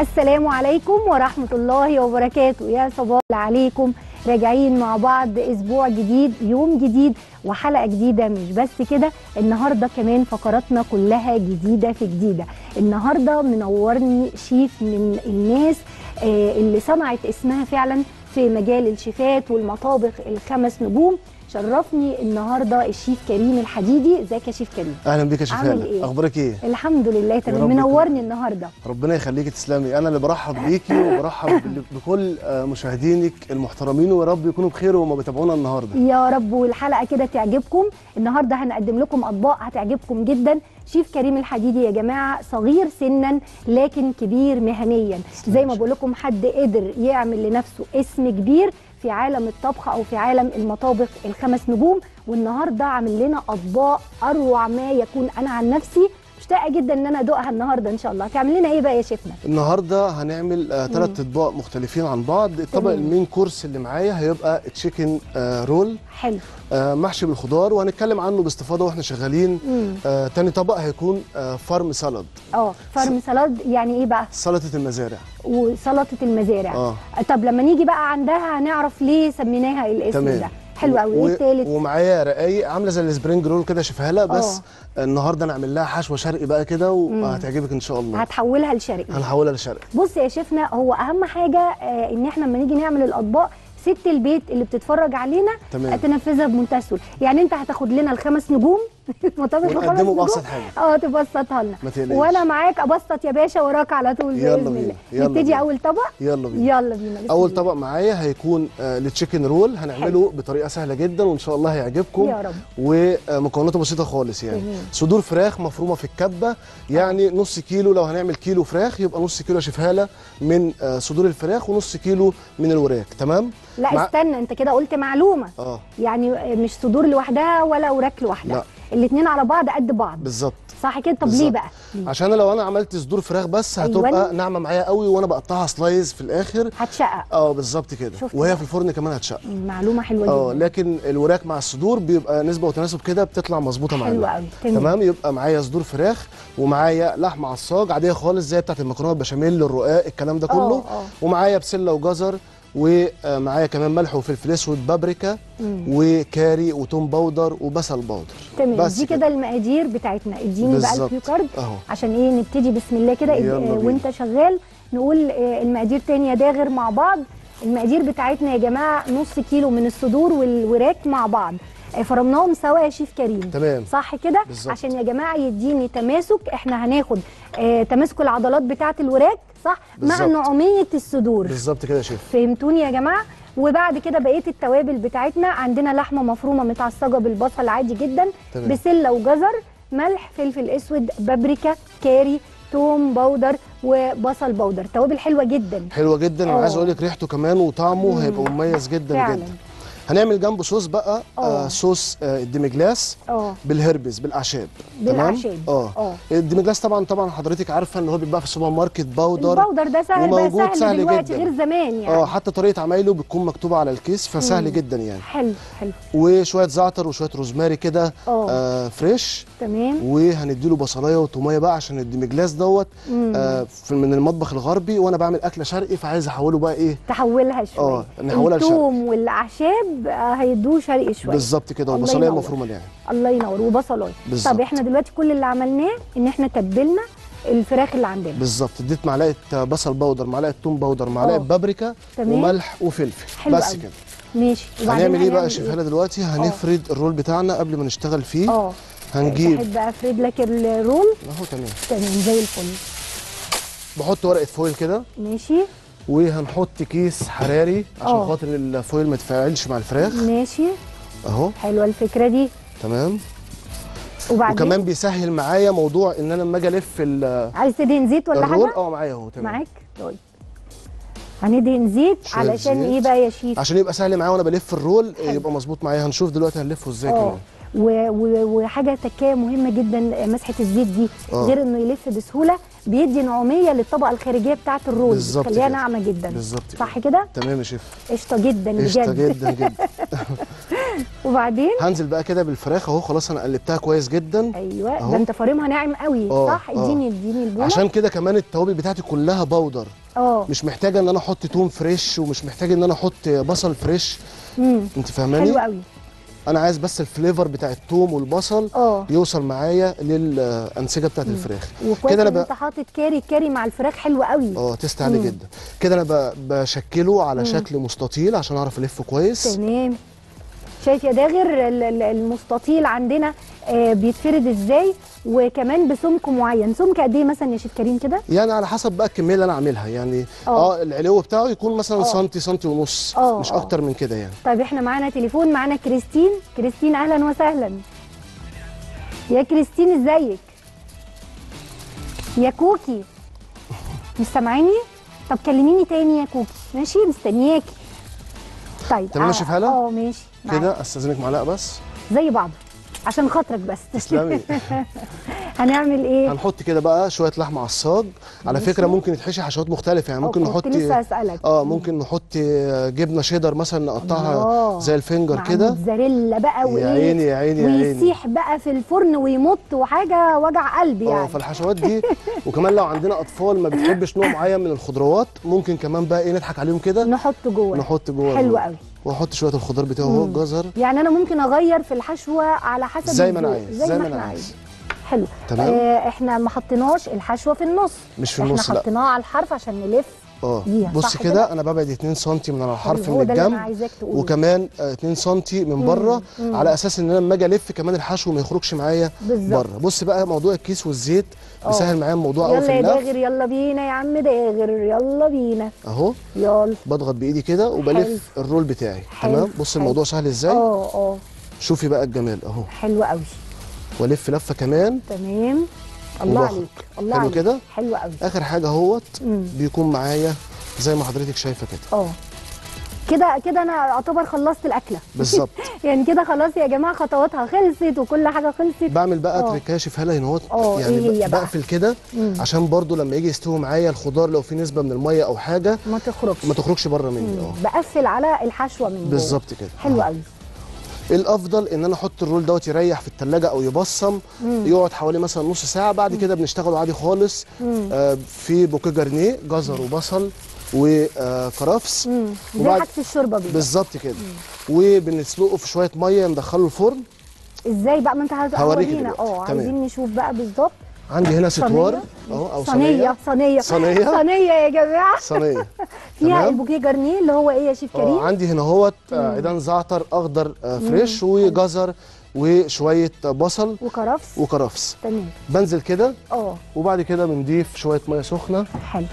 السلام عليكم ورحمة الله وبركاته يا صباح عليكم راجعين مع بعض اسبوع جديد يوم جديد وحلقه جديده مش بس كده النهارده كمان فقراتنا كلها جديده في جديده النهارده منورني شيف من الناس آه، اللي صنعت اسمها فعلا في مجال الشيفات والمطابخ الخمس نجوم شرفني النهارده الشيف كريم الحديدي ازيك يا شيف كريم اهلا بيك يا عامل شفاله إيه؟ اخبارك ايه الحمد لله تمام رب منورني النهارده ربنا يخليكي تسلمي انا اللي برحب بيكي وبرحب بال- بكل آه، مشاهدينك المحترمين ويا رب يكونوا بخير وهم بيتابعونا النهارده يا رب والحلقه كده تعجبكم النهارده هنقدم لكم اطباق هتعجبكم جدا شيف كريم الحديدي يا جماعه صغير سنا لكن كبير مهنيا زي ما بقول لكم حد قدر يعمل لنفسه اسم كبير في عالم الطبخ او في عالم المطابخ الخمس نجوم والنهارده عامل لنا اطباق اروع ما يكون انا عن نفسي مشتاقه جدا ان انا ادوقها النهارده ان شاء الله هتعمل لنا ايه بقى يا شيفنا النهارده هنعمل ثلاث اطباق مختلفين عن بعض الطبق تمام. المين كورس اللي معايا هيبقى تشيكن آه، رول حلو آه، محشي بالخضار وهنتكلم عنه باستفاضه واحنا شغالين مم. آه، تاني طبق هيكون آه، فارم سالاد اه فرم سلاد يعني ايه بقى سلطه المزارع وسلطه المزارع اه طب لما نيجي بقى عندها هنعرف ليه سميناها الاسم تمام. ده حلو قوي و- ايه التالت ومعايا رقايق عامله زي السبرينج رول كده شوفها لها بس آه. النهارده نعمل لها حشوه شرقي بقى كده وهتعجبك ان شاء الله هتحولها لشرقي هنحولها لشرقي بص يا شيفنا هو اهم حاجه آه ان احنا لما نيجي نعمل الاطباق ست البيت اللي بتتفرج علينا تمام. تنفذها بمنتهى السهوله يعني انت هتاخد لنا الخمس نجوم مطابخ الخمس ونقدمه نجوم بأبسط حاجة. اه تبسطها لنا ما تقلقيش. وانا معاك ابسط يا باشا وراك على طول يلا باذن بينا، الله يلا نبتدي بينا. اول طبق يلا بينا يلا بينا بسم اول الله. طبق معايا هيكون آه، التشيكن رول هنعمله بطريقه سهله جدا وان شاء الله هيعجبكم يا رب. ومكوناته بسيطه خالص يعني تمام. صدور فراخ مفرومه في الكبه يعني نص كيلو لو هنعمل كيلو فراخ يبقى نص كيلو شفهاله من آه، صدور الفراخ ونص كيلو من الوراك تمام لا مع- استنى انت كده قلت معلومه اه يعني مش صدور لوحدها ولا اوراق لوحدها لا. الاثنين على بعض قد بعض بالظبط صح كده طب ليه بالظبط. بقى ليه؟ عشان لو انا عملت صدور فراخ بس أيوان. هتبقى ناعمه معايا قوي وانا بقطعها سلايز في الاخر هتشقق اه بالظبط كده شفت وهي بقى؟ في الفرن كمان هتشق معلومه حلوه اه جدا لكن الوراك مع الصدور بيبقى نسبه وتناسب كده بتطلع مظبوطه معانا حلو قوي تمام تمام يبقى معايا صدور فراخ ومعايا لحمه عصاج عاديه خالص زي بتاعت المكرونه البشاميل الرقاق الكلام ده كله آه، آه. ومعايا بسله وجزر ومعايا كمان ملح وفلفل اسود بابريكا وكاري وتوم باودر وبصل باودر تمام بس دي كده المقادير بتاعتنا اديني بقى بالظبط. الكيو كارد اهو عشان ايه نبتدي بسم الله كده يلا آه، بينا. وانت شغال نقول آه، المقادير تاني يا داغر مع بعض المقادير بتاعتنا يا جماعه نص كيلو من الصدور والوراك مع بعض آه، فرمناهم سوا يا شيف كريم تمام صح كده بالظبط. عشان يا جماعه يديني تماسك احنا هناخد آه تماسك العضلات بتاعه الوراك صح مع بالظبط. نعوميه الصدور بالظبط كده يا شيف فهمتوني يا جماعه وبعد كده بقيه التوابل بتاعتنا عندنا لحمه مفرومه متعصجه بالبصل عادي جدا تمام. بسله وجزر ملح فلفل اسود بابريكا كاري توم باودر وبصل باودر توابل حلوه جدا حلوه جدا آه. وعايز اقول لك ريحته كمان وطعمه هيبقى مميز جدا فعلا. جدا هنعمل جنبه صوص بقى آه. آه صوص آه الديمجلاس اه بالهربس بالاعشاب بالأعشاب. اه آه. الديمجلاس طبعا طبعا حضرتك عارفه ان هو بيتباع في السوبر ماركت باودر الباودر ده سهل بقى وموجود سهل, سهل دلوقتي جدا. غير زمان يعني اه حتى طريقه عمايله بتكون مكتوبه على الكيس فسهل جدا يعني حلو حلو وشويه زعتر وشويه روزماري كده آه. آه فريش تمام وهنديله بصلايه وطوميه بقى عشان الديمجلاس دوت آه في- من المطبخ الغربي وانا بعمل اكله شرقي فعايز احوله بقى ايه تحولها شويه آه، نحولها لشرقي. الثوم والاعشاب آه، هيدوه شرقي شويه بالظبط كده الله وبصلايه ينور. مفرومه يعني الله ينور وبصلايه بالظبط. طب احنا دلوقتي كل اللي عملناه ان احنا تبلنا الفراخ اللي عندنا بالظبط اديت معلقه بصل باودر معلقه توم باودر معلقه آه. بابريكا تمام. وملح وفلفل حلو بس قوي. كده ماشي وبعدين هنعمل ايه بقى يا هنعمل شيف هلا دلوقتي هنفرد الرول بتاعنا قبل ما نشتغل فيه اه هنجيب بحب افرد لك الرول اهو تمام تمام زي الفل بحط ورقه فويل كده ماشي وهنحط كيس حراري عشان آه. خاطر الفويل ما يتفاعلش مع الفراخ ماشي اهو حلوه الفكره دي تمام وبعدين وكمان بيسهل معايا موضوع ان انا لما اجي الف ال- عايز تدهن زيت ولا الرول حاجه اه معايا اهو تمام معاك طيب هندهن زيت شوية علشان زيت. ايه بقى يا شيف عشان يبقى سهل معايا وانا بلف الرول حلو. يبقى مظبوط معايا هنشوف دلوقتي هنلفه ازاي اه كمان و- و- وحاجه تكايه مهمه جدا مسحه الزيت دي آه. غير انه يلف بسهوله بيدي نعوميه للطبقه الخارجيه بتاعه الرول بالظبط بتخليها كده. ناعمه جدا بالظبط كده. صح كده تمام يا شيف قشطه جدا قشطه بجد جدا جدا وبعدين هنزل بقى كده بالفراخ اهو خلاص انا قلبتها كويس جدا ايوه أهو. ده انت فارمها ناعم قوي آه، صح آه. اديني اديني البوله عشان كده كمان التوابل بتاعتي كلها بودر اه مش محتاجه ان انا احط توم فريش ومش محتاج ان انا احط بصل فريش امم انت فاهماني حلو قوي انا عايز بس الفليفر بتاع التوم والبصل اه يوصل معايا للانسجه بتاعت الفراخ وكويس كده ان انا انت بقى حاطط كاري الكاري مع الفراخ حلو قوي اه تست عالي جدا كده انا ب- بشكله على شكل مستطيل عشان اعرف الفه كويس تمام شايف يا داغر ال- ال- المستطيل عندنا آه بيتفرد ازاي وكمان بسمك معين سمك قد ايه مثلا يا شيف كريم كده يعني على حسب بقى الكميه اللي انا عاملها يعني آه. اه العلو بتاعه يكون مثلا آه. سنتي سنتي ونص آه، مش آه. اكتر من كده يعني طيب احنا معانا تليفون معانا كريستين كريستين اهلا وسهلا يا كريستين ازيك يا كوكي مش سامعيني طب كلميني تاني يا كوكي ماشي مستنياكي طيب تمام يا شيف هلا؟ اه ماشي معاك. كده استاذنك معلقه بس زي بعض عشان خاطرك بس تسلمي هنعمل ايه هنحط كده بقى شويه لحمه على الصاج على ماشي. فكره ممكن يتحشي حشوات مختلفه يعني ممكن أوه، نحط كنت لسه اسالك اه ممكن نحط جبنه شيدر مثلا نقطعها الله. زي الفنجر مع كده موتزاريلا بقى يا وايه عيني يا عيني يا عيني ويسيح بقى في الفرن ويمط وحاجه وجع قلب اه يعني فالحشوات دي وكمان لو عندنا اطفال ما بتحبش نوع معين من الخضروات ممكن كمان بقى ايه نضحك عليهم كده نحط جوه نحط جوه حلو الرول. قوي واحط شويه الخضار بتاعه اهو مم. جزر يعني انا ممكن اغير في الحشوه على حسب زي ما انا الذوق، عايز زي ما انا عايز حلو تمام. آه احنا ما حطيناش الحشوه في النص مش في احنا النص لا حطيناها على الحرف عشان نلف اه بيها، بص صح كده كده؟ انا ببعد 2 سم من على الحرف هو من ده اللي انا الجنب عايزاك تقوله وكمان آه، 2 سم من بره مم. على اساس ان انا لما اجي الف كمان الحشو ما يخرجش معايا بالظبط. بره بص بقى موضوع الكيس والزيت آه. بيسهل معايا الموضوع قوي يلا في يا اللف داغر يلا بينا يا عم داغر يلا بينا اهو يلا بضغط بايدي كده وبلف الرول بتاعي حلو. تمام بص حلو. الموضوع سهل ازاي اه اه شوفي بقى الجمال اهو حلو قوي والف لفه كمان تمام الله وبخرج. عليك الله حلو عليك كده؟ حلو قوي اخر حاجه اهوت مم. بيكون معايا زي ما حضرتك شايفه كده اه كده كده انا اعتبر خلصت الاكله بالظبط يعني كده خلاص يا جماعه خطواتها خلصت وكل حاجه خلصت بعمل بقى آه. تريكايه شوف هلا هنا اهوت آه، يعني إيه هي ب- بقى؟ بقفل كده مم. عشان برضو لما يجي يستوي معايا الخضار لو في نسبه من الميه او حاجه ما تخرجش ما تخرجش بره مني اه بقفل على الحشوه من جوه بالظبط كده حلو قوي الافضل ان انا احط الرول دوت يريح في الثلاجه او يبصم يقعد حوالي مثلا نص ساعه بعد كده بنشتغله عادي خالص آه في بوكيه جرنيه جزر وبصل وكرفس امم زي وبعد- عكس الشوربه بالظبط بالظبط كده وبنسلقه في شويه ميه ندخله الفرن ازاي بقى ما انت هت- هوريكي هورينا دلوقتي. اه تمام. عايزين نشوف بقى بالظبط عندي هنا ستوار صينية؟ اهو او صينيه صينيه صينيه صينية؟ صينيه يا جماعه صينيه فيها تمام. البوكيه جرنيه اللي هو ايه يا شيف اه كريم عندي هنا اهوت آه، عيدان زعتر اخضر آه، فريش وجزر وشويه بصل وكرفس وكرفس تمام بنزل كده اه وبعد كده بنضيف شويه ميه سخنه حلو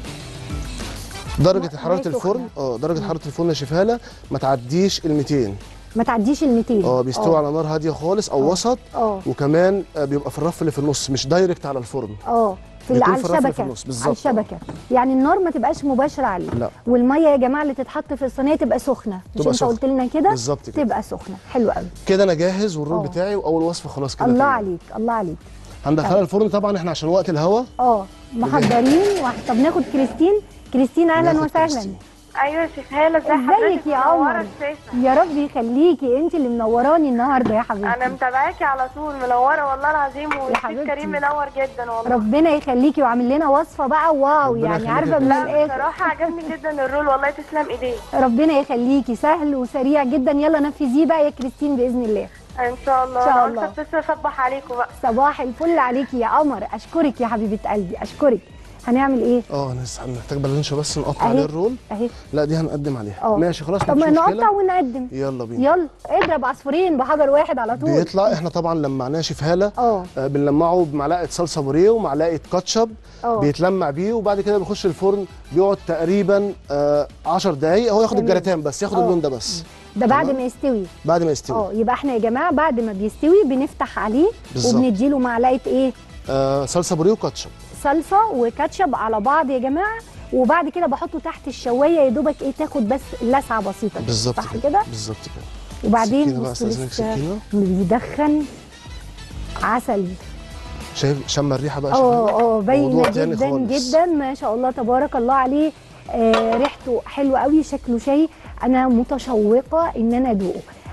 درجه مية حراره سخنة. الفرن اه درجه حراره الفرن يا شيف هاله ما تعديش ال 200 ما تعديش ال 200 اه بيستوي على نار هاديه خالص او وسط اه وكمان آه، بيبقى في الرف اللي في النص مش دايركت على الفرن اه في بيكون على في الرف اللي في الشبكه النص، على بالظبط. الشبكه يعني النار ما تبقاش مباشره عليه لا. والميه يا جماعه اللي تتحط في الصينيه تبقى سخنه مش تبقى انت سخنة. قلت لنا كده بالظبط كده. تبقى سخنه حلو قوي كده انا جاهز والرول اه. بتاعي واول وصفه خلاص كده الله تمام. عليك الله عليك هندخلها الفرن طبعا احنا عشان وقت الهوا اه محضرين واحد طب ناخد كريستين كريستين اهلا ناخد وسهلا كريستين. ايوه يا شيخ هاله ازي ازيك حضرتك يا منورة قمر الشاشة. يا رب يخليكي انت اللي منوراني النهارده يا حبيبتي انا متابعاكي على طول منوره والله العظيم والشيف حبيبتي. كريم منور جدا والله ربنا يخليكي وعامل لنا وصفه بقى واو ربنا يعني يخليك عارفه يا من لا الاخر بصراحه عجبني جدا الرول والله تسلم ايديك ربنا يخليكي سهل وسريع جدا يلا نفذيه بقى يا كريستين باذن الله ان شاء الله إن شاء انا الله. قلت اتصل اصبح عليكم بقى صباح الفل عليكي يا قمر اشكرك يا حبيبه قلبي اشكرك هنعمل ايه اه انا لسه محتاج بلانشة بس نقطع أهي. عليه الرول اهي لا دي هنقدم عليها اه ماشي خلاص طب مفيش ما نقطع مشكله ونقدم يلا بينا يلا اضرب عصفورين بحجر واحد على طول بيطلع احنا طبعا لمعناه شيف هاله اه آه، بنلمعه بمعلقه صلصه بوريه ومعلقه كاتشب اه بيتلمع بيه وبعد كده بيخش الفرن بيقعد تقريبا 10 دقايق هو ياخد تمام. الجراتان بس ياخد اه. اللون ده بس ده بعد تمام. ما يستوي بعد ما يستوي اه يبقى احنا يا جماعه بعد ما بيستوي بنفتح عليه بالظبط. وبنديله معلقه ايه آه صلصه بوريه وكاتشب صلصه وكاتشب على بعض يا جماعه وبعد كده بحطه تحت الشوايه يا دوبك ايه تاخد بس لسعه بسيطه كده. بالظبط صح كده كده بالظبط كده وبعدين سكينة بقى، بصوا أستأذنك لسه سكينة. بيدخن عسل شايف شم الريحه بقى شايف اه اه باينه موضوع تاني جدا خالص. جدا ما شاء الله تبارك الله عليه آه ريحته حلوه قوي شكله شيء انا متشوقه ان انا ادوقه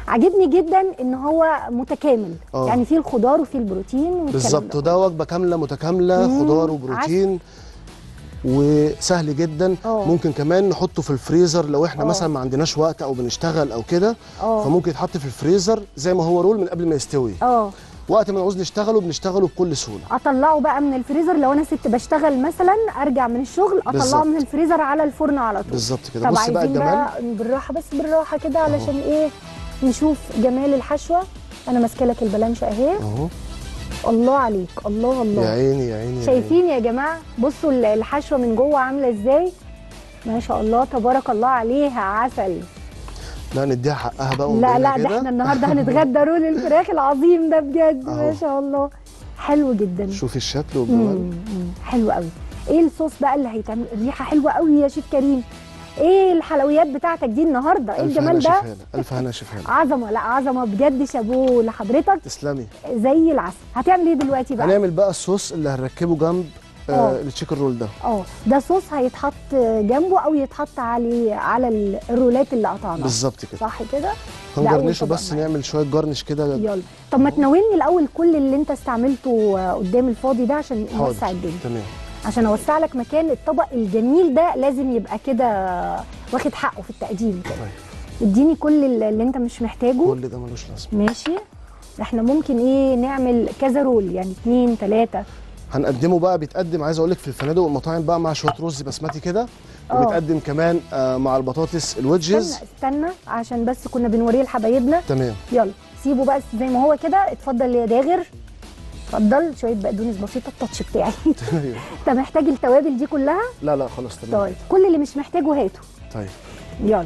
عاجبني جدا ان هو متكامل آه. يعني فيه الخضار وفيه البروتين والكلام بالظبط ده. وده وجبه كامله متكامله مم، خضار وبروتين وسهل جدا آه. ممكن كمان نحطه في الفريزر لو احنا آه. مثلا ما عندناش وقت او بنشتغل او كده اه فممكن يتحط في الفريزر زي ما هو رول من قبل ما يستوي اه وقت ما نعوز نشتغله بنشتغله بكل سهوله اطلعه بقى من الفريزر لو انا ست بشتغل مثلا ارجع من الشغل اطلعه بالظبط. من الفريزر على الفرن على طول بالظبط كده طب بص بقى عايزين الجمال بقى بالراحه بس بالراحه كده علشان ايه نشوف جمال الحشوه انا ماسكه لك البلانشه اهي اهو الله عليك الله يا الله عيني يا عيني يا عيني. شايفين يا جماعه بصوا ال- الحشوه من جوه عامله ازاي ما شاء الله تبارك الله عليها عسل لا نديها حقها بقى لا ونبينها لا ده كده. احنا النهارده هنتغدى رول الفراخ العظيم ده بجد ما أهو. شاء الله حلو جدا شوفي الشكل مم، والجمال مم، حلو قوي ايه الصوص بقى اللي هيتعمل الريحه حلوه قوي يا شيف كريم ايه الحلويات بتاعتك دي النهارده ايه الف هنا الجمال ده شفاله الف هنا شفاله عظمه لا عظمه بجد شابوه لحضرتك تسلمي زي العسل هتعمل ايه دلوقتي بقى هنعمل بقى الصوص اللي هنركبه جنب آه. آه التشيكن رول ده اه ده صوص هيتحط جنبه او يتحط عليه على ال- الرولات اللي قطعناها بالظبط كده صح كده ده أول هنجرنشه طبق بس معانا. نعمل شويه جرنش كده يلا طب ما تناولني الاول كل اللي انت استعملته آه، قدام الفاضي ده عشان نوسع حاضر الدنيا تمام عشان اوسع لك مكان الطبق الجميل ده لازم يبقى كده واخد حقه في التقديم كده طيب اديني كل اللي اللي انت مش محتاجه كل ده ملوش لازمه ماشي احنا ممكن ايه نعمل كذا رول يعني اتنين تلاتة هنقدمه بقى بيتقدم عايز اقول لك في الفنادق والمطاعم بقى مع شويه رز بسمتي كده آه. وبيتقدم كمان آه مع البطاطس الويدجز استنى استنى عشان بس كنا بنوريه لحبايبنا تمام يلا سيبه بقى زي ما هو كده اتفضل يا داغر اتفضل شويه بقدونس بسيطه التاتش بتاعي انت محتاج التوابل دي كلها لا لا خلاص تمام طيب كل اللي مش محتاجه هاته طيب يلا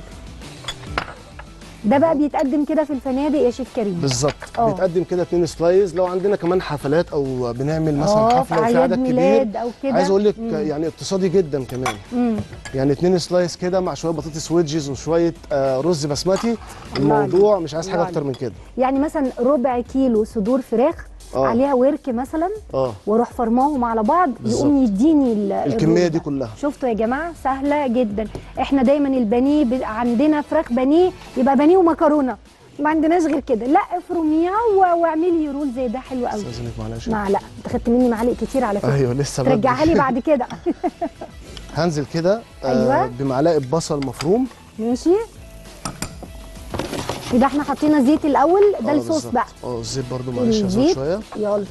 ده بقى بيتقدم كده في الفنادق يا شيف كريم بالظبط آه. بيتقدم كده اتنين سلايز لو عندنا كمان حفلات او بنعمل مثلا اه في حفله وفي اعياد عدد كبير ميلاد او كده عايز اقول لك مم. يعني اقتصادي جدا كمان مم. يعني اتنين سلايس كده مع شويه بطاطس ويدجز وشويه آه رز بسمتي الموضوع مش عايز حاجه الله اكتر من كده يعني مثلا ربع كيلو صدور فراخ آه. عليها ورك مثلا اه واروح فرماهم على بعض بالظبط. يقوم يديني ال- الكميه الرز دي ده. كلها شفتوا يا جماعه سهله جدا احنا دايما البانيه ب- عندنا فراخ بانيه يبقى بانيه ومكرونه ما عندناش غير كده لا افرميها و- واعملي رول زي ده حلو قوي استاذنك معلش معلقه انت خدت مني معالق كتير على فكره ايوه لسه ترجعها لي بعد كده هنزل كده أيوة. آه بمعلقه بصل مفروم ماشي يبقى احنا حطينا زيت الاول ده آه، الصوص بالظبط. بقى اه الزيت برضو معلش هزود الزيت شويه يلا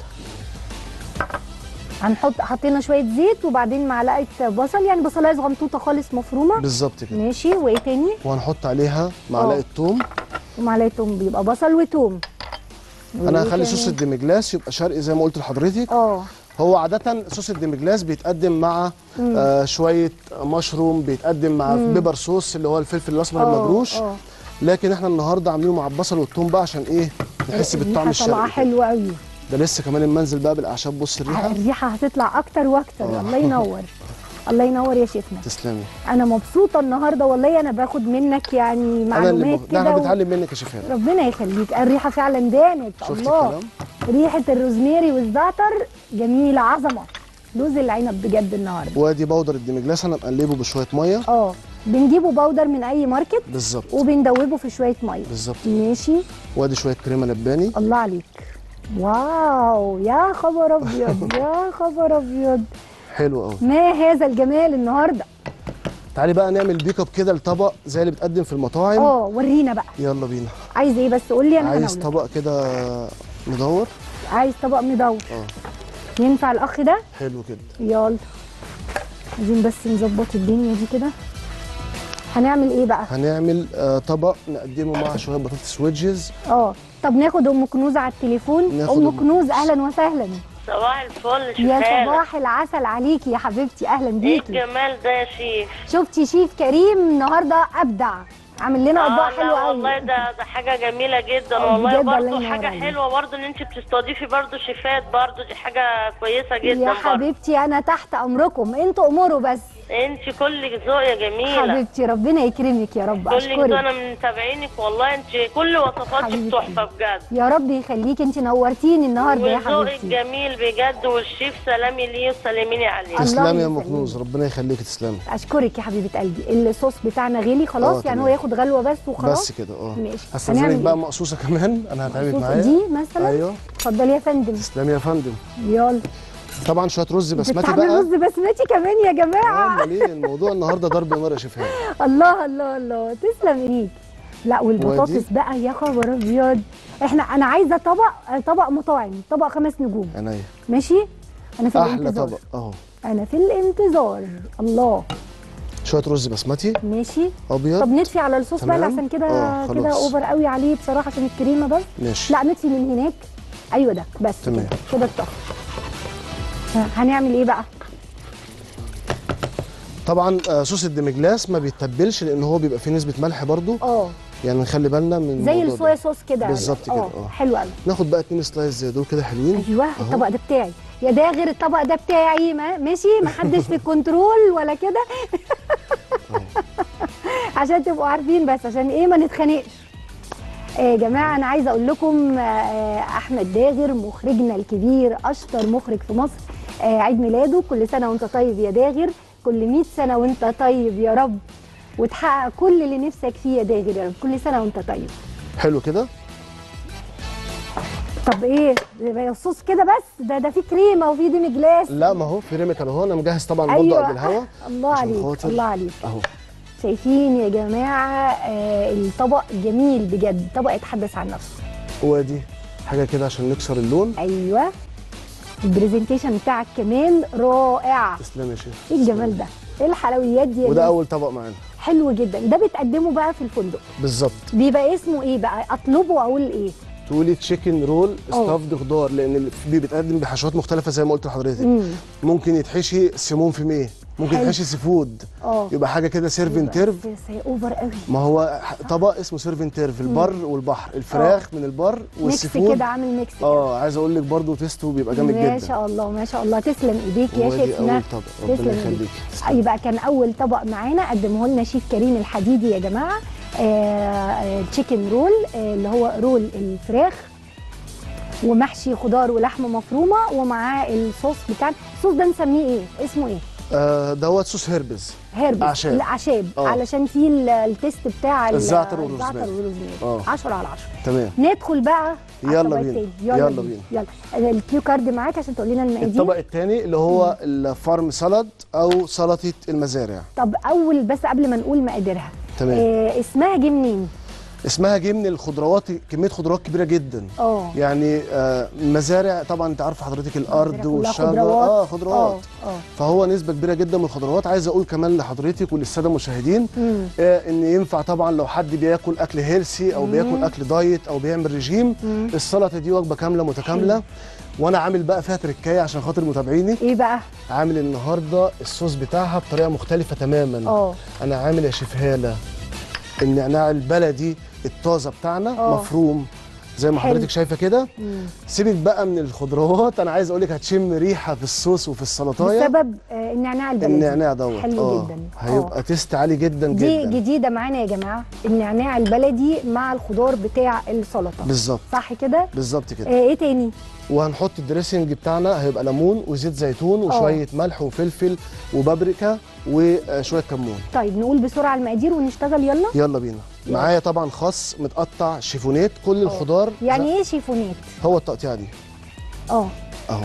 هنحط حطينا شويه زيت وبعدين معلقه بصل يعني بصلايه صغنطوطه خالص مفرومه بالظبط كده ماشي وايه تاني وهنحط عليها معلقه توم ومعلقه توم بيبقى بصل وتوم انا وإيه هخلي تاني؟ صوص الديمجلاس يبقى شرقي زي ما قلت لحضرتك اه هو عادة صوص الديمجلاس بيتقدم مع آه شوية مشروم بيتقدم مع بيبر صوص اللي هو الفلفل الأسمر آه، المجروش آه. لكن احنا النهارده عاملينه مع البصل والثوم بقى عشان ايه نحس بالطعم الريحة طالعه الشرقي كده. حلوه قوي ده لسه كمان المنزل بقى بالاعشاب بص الريحه الريحه هتطلع اكتر واكتر آه. الله ينور الله ينور يا شيفنا تسلمي انا مبسوطه النهارده والله انا باخد منك يعني انا اللي معلومات ب... ده انا كده و... بتعلم منك يا شيخ هاني. ربنا يخليك الريحه فعلا دانت شفت الله الكلام ريحه الروزماري والزعتر جميله عظمه لوز العنب بجد النهارده وادي بودر الديمجلاس انا مقلبه بشويه ميه اه بنجيبه باودر من اي ماركت بالظبط وبندوبه في شويه ميه بالظبط ماشي وادي شويه كريمه لباني الله عليك واو يا خبر ابيض يا خبر ابيض حلو قوي ما هذا الجمال النهارده تعالي بقى نعمل بيك اب كده لطبق زي اللي بتقدم في المطاعم اه ورينا بقى يلا بينا عايز ايه بس قول لي انا عايز هناولك طبق كده مدور عايز طبق مدور اه ينفع الاخ ده حلو كده يلا عايزين بس نظبط الدنيا دي كده هنعمل ايه بقى هنعمل آه طبق نقدمه مع شويه بطاطس ويدجز اه طب ناخد ام كنوز على التليفون ناخد ام أم كنوز اهلا وسهلا صباح الفل يا شفالة صباح العسل عليكي يا حبيبتي اهلا ايه بيكي الجمال ده يا شيف شفتي شيف كريم النهارده ابدع عامل لنا اطباق لا حلوه قوي والله ده ده حاجه جميله جدا آه، والله بجد الله برضو ينور حاجه عليك. حلوه برضو ان انت بتستضيفي برضو شيفات برضو دي حاجه كويسه جدا يا برضو حبيبتي انا تحت امركم انتوا اموروا بس انت كلك ذوق يا جميله حبيبتي ربنا يكرمك يا رب كلك ذوق اشكرك انا من متابعينك والله انت كل وصفاتك حبيبتي. تحفه بجد يا رب يخليك انت نورتيني النهارده يا وذوقك حبيبتي جميل بجد والشيف سلامي ليه وسلميني عليه الله تسلمي يا يسلمك. مكنوز ربنا يخليك تسلمي اشكرك يا حبيبه قلبي الصوص بتاعنا غلي خلاص آه، يعني هو تمام. ياخد غلوه بس وخلاص بس كده اه ماشي. هستاذنك هنعمل بقى إيه؟ مقصوصه كمان انا هتعبك الصوص معايا دي مثلا ايوه اتفضلي يا فندم تسلمي يا فندم يلا طبعا شويه رز بسمتي بتعمل بقى رز بسمتي كمان يا جماعه امال ايه الموضوع النهارده ضرب نار يا شيف هاني الله الله الله تسلم ايديك لا والبطاطس ودي؟ بقى يا خبر ابيض احنا انا عايزه طبق طبق مطاعم طبق خمس نجوم عينيا ماشي انا في احلى الانتظار طبق اهو انا في الانتظار الله شويه رز بسمتي ماشي ابيض طب نطفي على الصوص بقى تمام. عشان كده آه، كده خلاص. اوفر قوي عليه بصراحه عشان الكريمه بس ماشي لا نطفي من هناك ايوه ده بس تمام. كده كده اتطفى ها، هنعمل ايه بقى طبعا آه، صوص الدمجلاس ما بيتبلش لان هو بيبقى فيه نسبه ملح برضو اه يعني نخلي بالنا من زي الموضوع الصويا ده. صوص كده بالظبط كده، اه اه. حلو قوي ناخد بقى اتنين سلايس زي دول كده حلوين ايوه أهو. الطبق ده بتاعي يا ده غير الطبق ده بتاعي ما ماشي ما حدش في الكنترول ولا كده عشان تبقوا عارفين بس عشان ايه ما نتخانقش آه يا جماعه انا عايزه اقول لكم آه، آه، احمد داغر مخرجنا الكبير اشطر مخرج في مصر آه، عيد ميلاده كل سنه وانت طيب يا داغر كل 100 سنه وانت طيب يا رب وتحقق كل اللي نفسك فيه يا داغر يا رب كل سنه وانت طيب حلو كده طب ايه ده الصوص كده بس ده ده فيه كريمه وفيه ديمي جلاس لا ما هو في ريميكال اهو انا مجهز طبعا برضه ايوه قبل الهوا الله عشان عليك خاطر- الله عليك اهو شايفين يا جماعه آه الطبق جميل بجد طبق يتحدث عن نفسه وادي حاجه كده عشان نكسر اللون ايوه البرزنتيشن بتاعك كمان رائع تسلمي يا شيف ايه الجمال ده ايه الحلويات دي يا وده ناس؟ اول طبق معانا حلو جدا ده بتقدمه بقى في الفندق بالظبط بيبقى اسمه ايه بقى اطلبه اقول ايه تقولي تشيكن رول أوه. ستافد خضار لان ال- بي- بيتقدم بحشوات مختلفه زي ما قلت لحضرتك امم ممكن يتحشي سيمون في ميه ممكن حلو. يتحشي سي فود اه يبقى حاجه كده سيرفن تيرف بس هي اوفر قوي ما هو ح- طبق اسمه سيرفن تيرف البر والبحر الفراخ من البر والسي ميكس فود كده عامل ميكس كده اه عايز اقول لك برضه تيستو بيبقى جامد ما جدا شاء الله ما شاء الله تسلم ايديك يا وادي شيفنا اول طبق ربنا تسلم يخليك ايديك تسلم. يبقى كان اول طبق معانا قدمه لنا شيف كريم الحديدي يا جماعه تشيكن رول آه اللي هو رول الفراخ ومحشي خضار ولحمه مفرومه ومعاه الصوص بتاعنا الصوص ده نسميه ايه اسمه ايه آه دوت صوص هربز هربس أعشاب. الاعشاب آه. علشان فيه ال- التست بتاع ال- الزعتر والروزماري. الزعتر والروزماري آه. 10 على 10 تمام ندخل بقى على يلا الطبق بينا. التاني. يلا بينا. يلا الكيو كارد معاك عشان تقول لنا المقادير الطبق الثاني اللي هو الفارم سالاد او سلطه المزارع طب اول بس قبل ما نقول مقاديرها تمام. آه اسمها جه منين اسمها جه من الخضروات كميه خضروات كبيره جدا اه يعني آه مزارع طبعا انت عارفه حضرتك الارض كلها والشجر خضروات. اه خضروات اه اه فهو نسبه كبيره جدا من الخضروات عايز اقول كمان لحضرتك وللساده المشاهدين مم. آه ان ينفع طبعا لو حد بياكل اكل هيلسي او بياكل اكل دايت او بيعمل رجيم مم. السلطه دي وجبه كامله متكامله وانا عامل بقى فيها تركايه عشان خاطر متابعيني ايه بقى عامل النهارده الصوص بتاعها بطريقه مختلفه تماما اه انا عامل يا شيف هاله النعناع البلدي الطازه بتاعنا آه. مفروم زي ما حلو. حضرتك شايفه كده مم. سيبك بقى من الخضروات انا عايز اقول لك هتشم ريحه في الصوص وفي السلطايه بسبب آه النعناع البلدي النعناع دوت حلو آه. جدا هيبقى آه. تيست عالي جدا دي جدا جديده معانا يا جماعه النعناع البلدي مع الخضار بتاع السلطه بالظبط صح كده بالظبط كده آه ايه تاني وهنحط الدريسنج بتاعنا هيبقى ليمون وزيت زيتون وشويه ملح وفلفل وبابريكا وشويه كمون طيب نقول بسرعه المقادير ونشتغل يلا يلا بينا معايا طبعا خس متقطع شيفونات كل الخضار يعني ايه شيفونات هو التقطيعه دي اه اهو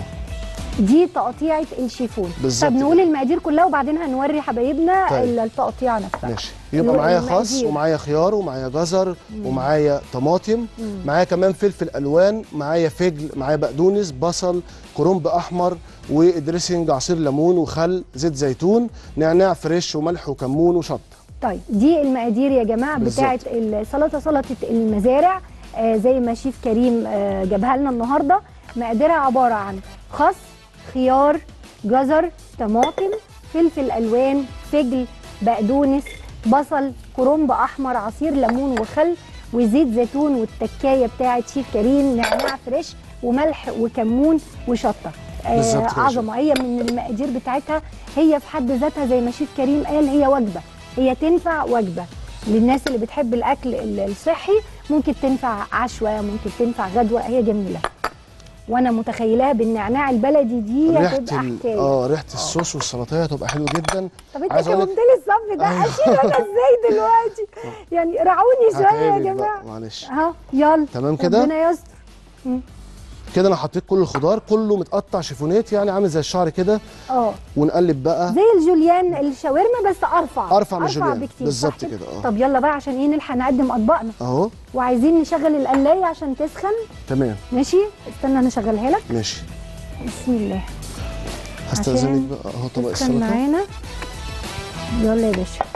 دي تقطيعه الشيفون بالظبط طب نقول المقادير كلها وبعدين هنوري حبايبنا طيب. التقطيعه نفسها ماشي يبقى اللي- معايا خس المقادير. ومعايا خيار ومعايا جزر ومعايا طماطم معايا كمان فلفل الوان معايا فجل معايا بقدونس بصل كرنب احمر ودريسنج عصير ليمون وخل زيت زيتون نعناع فريش وملح وكمون وشطه طيب دي المقادير يا جماعه بالظبط. بتاعه السلطه سلطه المزارع آه زي ما شيف كريم آه جابها لنا النهارده مقاديرها عباره عن خس خيار جزر طماطم فلفل الوان فجل بقدونس بصل كرنب احمر عصير ليمون وخل وزيت زيتون والتكايه بتاعه شيف كريم نعناع فريش وملح وكمون وشطه بالظبط آه كده يا عظمه هي من المقادير بتاعتها هي في حد ذاتها زي ما شيف كريم قال هي وجبه هي تنفع وجبه للناس اللي بتحب الاكل ال- الصحي ممكن تنفع عشوه ممكن تنفع غدوه هي جميله وانا متخيلاها بالنعناع البلدي دي ريحه هتبقى ال- حكايه اه ريحه الصوص والسلطه هتبقى حلوه جدا طب انت عايز أقول لك- كومت لي الصف ده اشيل انا ازاي دلوقتي يعني رعوني شويه يا هتعبك بقى، جماعه معلش اهو يلا تمام كده؟ ربنا يستر كده انا حطيت كل الخضار كله متقطع شيفونات يعني عامل زي الشعر كده اه ونقلب بقى زي الجوليان الشاورما بس ارفع أرفع من الجوليان. بكتير بالظبط صح كده، اه. طب يلا بقى عشان ايه نلحق نقدم اطباقنا اهو وعايزين نشغل القلايه عشان تسخن تمام ماشي استنى انا اشغلها لك ماشي بسم الله هستاذنك عشان بقى اهو طبق تسخن السلطه معانا يلا يا باشا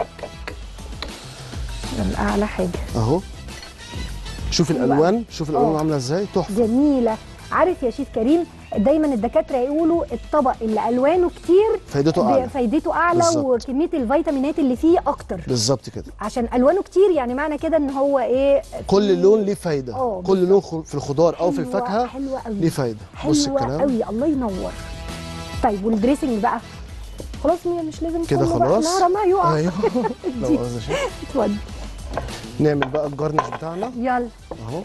يلا اعلى حاجه اهو شوف حلوة الالوان شوف الالوان اه. عامله ازاي تحفه جميله عارف يا شيف كريم دايما الدكاتره يقولوا الطبق اللي الوانه كتير فايدته ب- اعلى فايدته اعلى بالظبط. وكميه الفيتامينات اللي فيه اكتر بالظبط كده عشان الوانه كتير يعني معنى كده ان هو ايه كل في- لون ليه فايده اه، كل لون خ- في الخضار او في حلوة- الفاكهه حلوه قوي ليه فايده بص حلوه الكلام قوي الله ينور طيب والدريسنج بقى خلاص مية مش لازم كده كله بقى، خلاص نهار ما يقع ايوه دي. لو قصدي شيء. اتفضل نعمل بقى الجرنش بتاعنا يلا اهو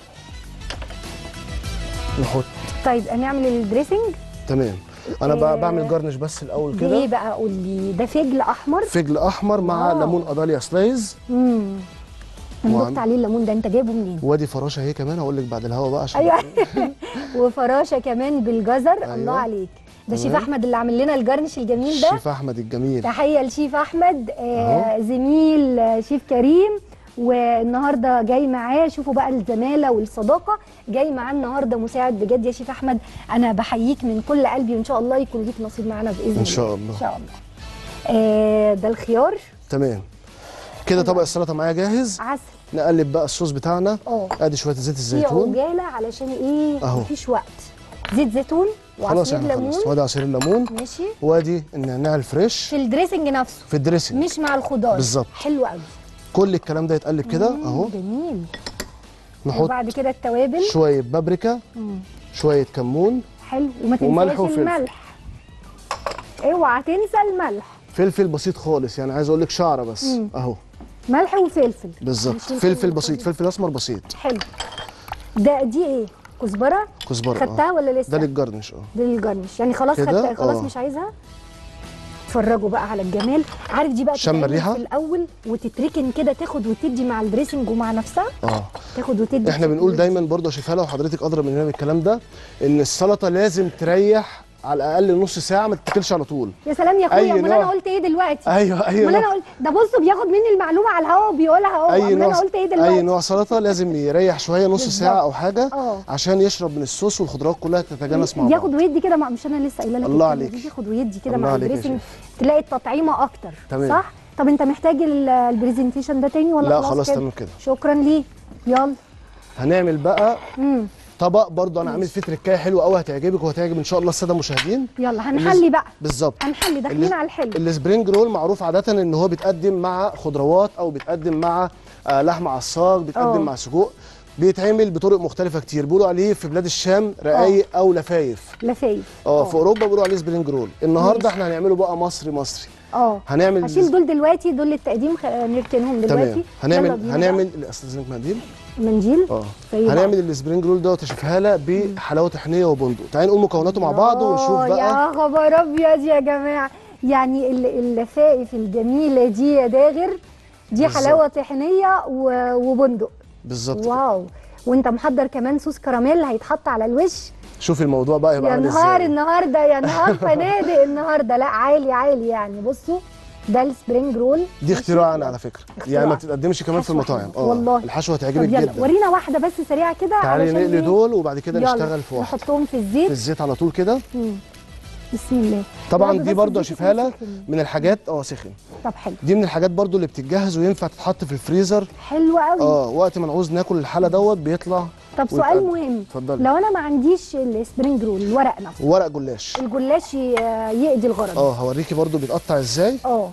نحط طيب هنعمل الدريسنج تمام انا آه، بقى بعمل جرنش بس الاول دي ايه كده بقى قول لي ده فجل احمر فجل احمر مع واو. ليمون اداليا سلايز امم انا وعم- دقت عليه الليمون ده انت جايبه منين وادي فراشه اهي كمان هقول لك بعد الهوا بقى عشان ايوه وفراشه كمان بالجزر أيوة. الله عليك ده شيف تمام. احمد اللي عامل لنا الجرنش الجميل ده الشيف احمد الجميل تحيه لشيف احمد آه أهو. زميل آه، شيف كريم والنهارده جاي معاه شوفوا بقى الزماله والصداقه جاي معاه النهارده مساعد بجد يا شيف احمد انا بحييك من كل قلبي وان شاء الله يكون ليك نصيب معانا باذن الله إن شاء الله. ان شاء الله آه ده الخيار تمام كده طبق السلطه معايا جاهز عسل نقلب بقى الصوص بتاعنا اه ادي شويه زيت في الزيتون عجاله علشان ايه أهو. مفيش وقت زيت زيتون خلاص وعصير احنا ليمون خلصنا وادي عصير الليمون ماشي وادي النعناع الفريش في الدريسنج نفسه في الدريسنج مش مع الخضار بالظبط. حلو قوي كل الكلام ده يتقلب كده مم، اهو جميل نحط وبعد كده التوابل شويه بابريكا مم. شويه كمون حلو وما وملح تنساش وفلفل. الملح اوعى تنسى الملح فلفل بسيط خالص يعني عايز اقول لك شعره بس مم. اهو ملح وفلفل بالظبط مش فلفل الفلفل بسيط فلفل اسمر بسيط حلو ده دي ايه كزبره كزبره خدتها اه ولا لسه ده للجرنش اه ده للجرنش يعني خلاص كده؟ خدتها خلاص آه. مش عايزها اتفرجوا بقى على الجمال عارف دي بقى شم تتعمل الريحة؟ في الاول وتتركن كده تاخد وتدي مع الدريسنج ومع نفسها اه تاخد وتدي احنا بنقول دايما برضه يا شيفاله وحضرتك ادرى مننا بالكلام ده ان السلطه لازم تريح على الاقل نص ساعه ما تتاكلش على طول يا سلام يا أي اخويا امال نوع. انا قلت ايه دلوقتي ايوه ايوه امال انا نوع- قلت ده بصوا بياخد مني المعلومه على الهوا وبيقولها اهو اي امال نوع انا قلت ايه دلوقتي اي نوع سلطه لازم يريح شويه نص بالظبط. ساعه او حاجه اه. عشان يشرب من الصوص والخضروات كلها تتجانس مع بعض ياخد ويدي كده مع مش انا لسه قايله لك الله الكلمة عليك. دي، ياخد ويدي كده الله مع عليك يا الدريسنج شيف. تلاقي التطعيمه اكتر تمام. صح طب انت محتاج ال- البرزنتيشن ده تاني ولا لا خلاص خلاص كده؟ تمام كده شكرا ليه يلا هنعمل بقى امم طبق برضه انا عامل فيه تركايه حلوه قوي هتعجبك وهتعجب ان شاء الله الساده المشاهدين يلا هنحلي بقى بالظبط هنحلي داخلين اللي- على الحلو السبرينج رول معروف عاده ان هو بيتقدم مع خضروات او بيتقدم مع آه، لحم عصاج بيتقدم اه. مع سجق بيتعمل بطرق مختلفه كتير بيقولوا عليه في بلاد الشام رقايق او لفايف لفايف اه في اوروبا بيقولوا عليه سبرينج رول النهارده ماشي. احنا هنعمله بقى مصري مصري اه هنعمل هشيل دول دلوقتي دول للتقديم خ... نركنهم دلوقتي تمام يلا هنعمل بينا هنعمل استاذنك منديل بقى. منديل اه طيب. هنعمل السبرينج رول دوت يا شيف هاله بحلاوه طحينيه وبندق تعالي نقول مكوناته مع بعض ونشوف آه، بقى يا خبر ابيض يا جماعه يعني ال- اللفائف الجميله دي يا داغر دي بالظبط. حلاوه طحينيه و- وبندق بالظبط كده. واو وانت محضر كمان صوص كراميل هيتحط على الوش شوفي الموضوع بقى هيبقى يا عامل نهار ازاي النهارده يا نهار فنادق النهارده لا عالي عالي يعني بصوا ده السبرينج رول دي اختراعنا على فكره اختراع. يعني ما بتتقدمش كمان في حشوة المطاعم حلوة. والله. الحشوه طب هتعجبك يلا جدا ورينا واحده بس سريعه كده تعالي علشان نقلي إيه؟ دول وبعد كده يلا، نشتغل في واحد نحطهم في في الزيت الزيت على طول كده مم. بسم الله طبعا برضه دي بس برضو يا الزيت شيف هاله يكون سخن. من الحاجات اه سخن طب حلو دي من الحاجات برضو اللي بتتجهز وينفع تتحط في الفريزر حلو قوي اه وقت ما نعوز ناكل الحلا دوت بيطلع طب سؤال ويتقدم. مهم اتفضلي. لو انا ما عنديش السبرينج رول الورق نفسه ورق جلاش الجلاش ي- يقضي الغرض اه هوريكي برضو بيتقطع ازاي اه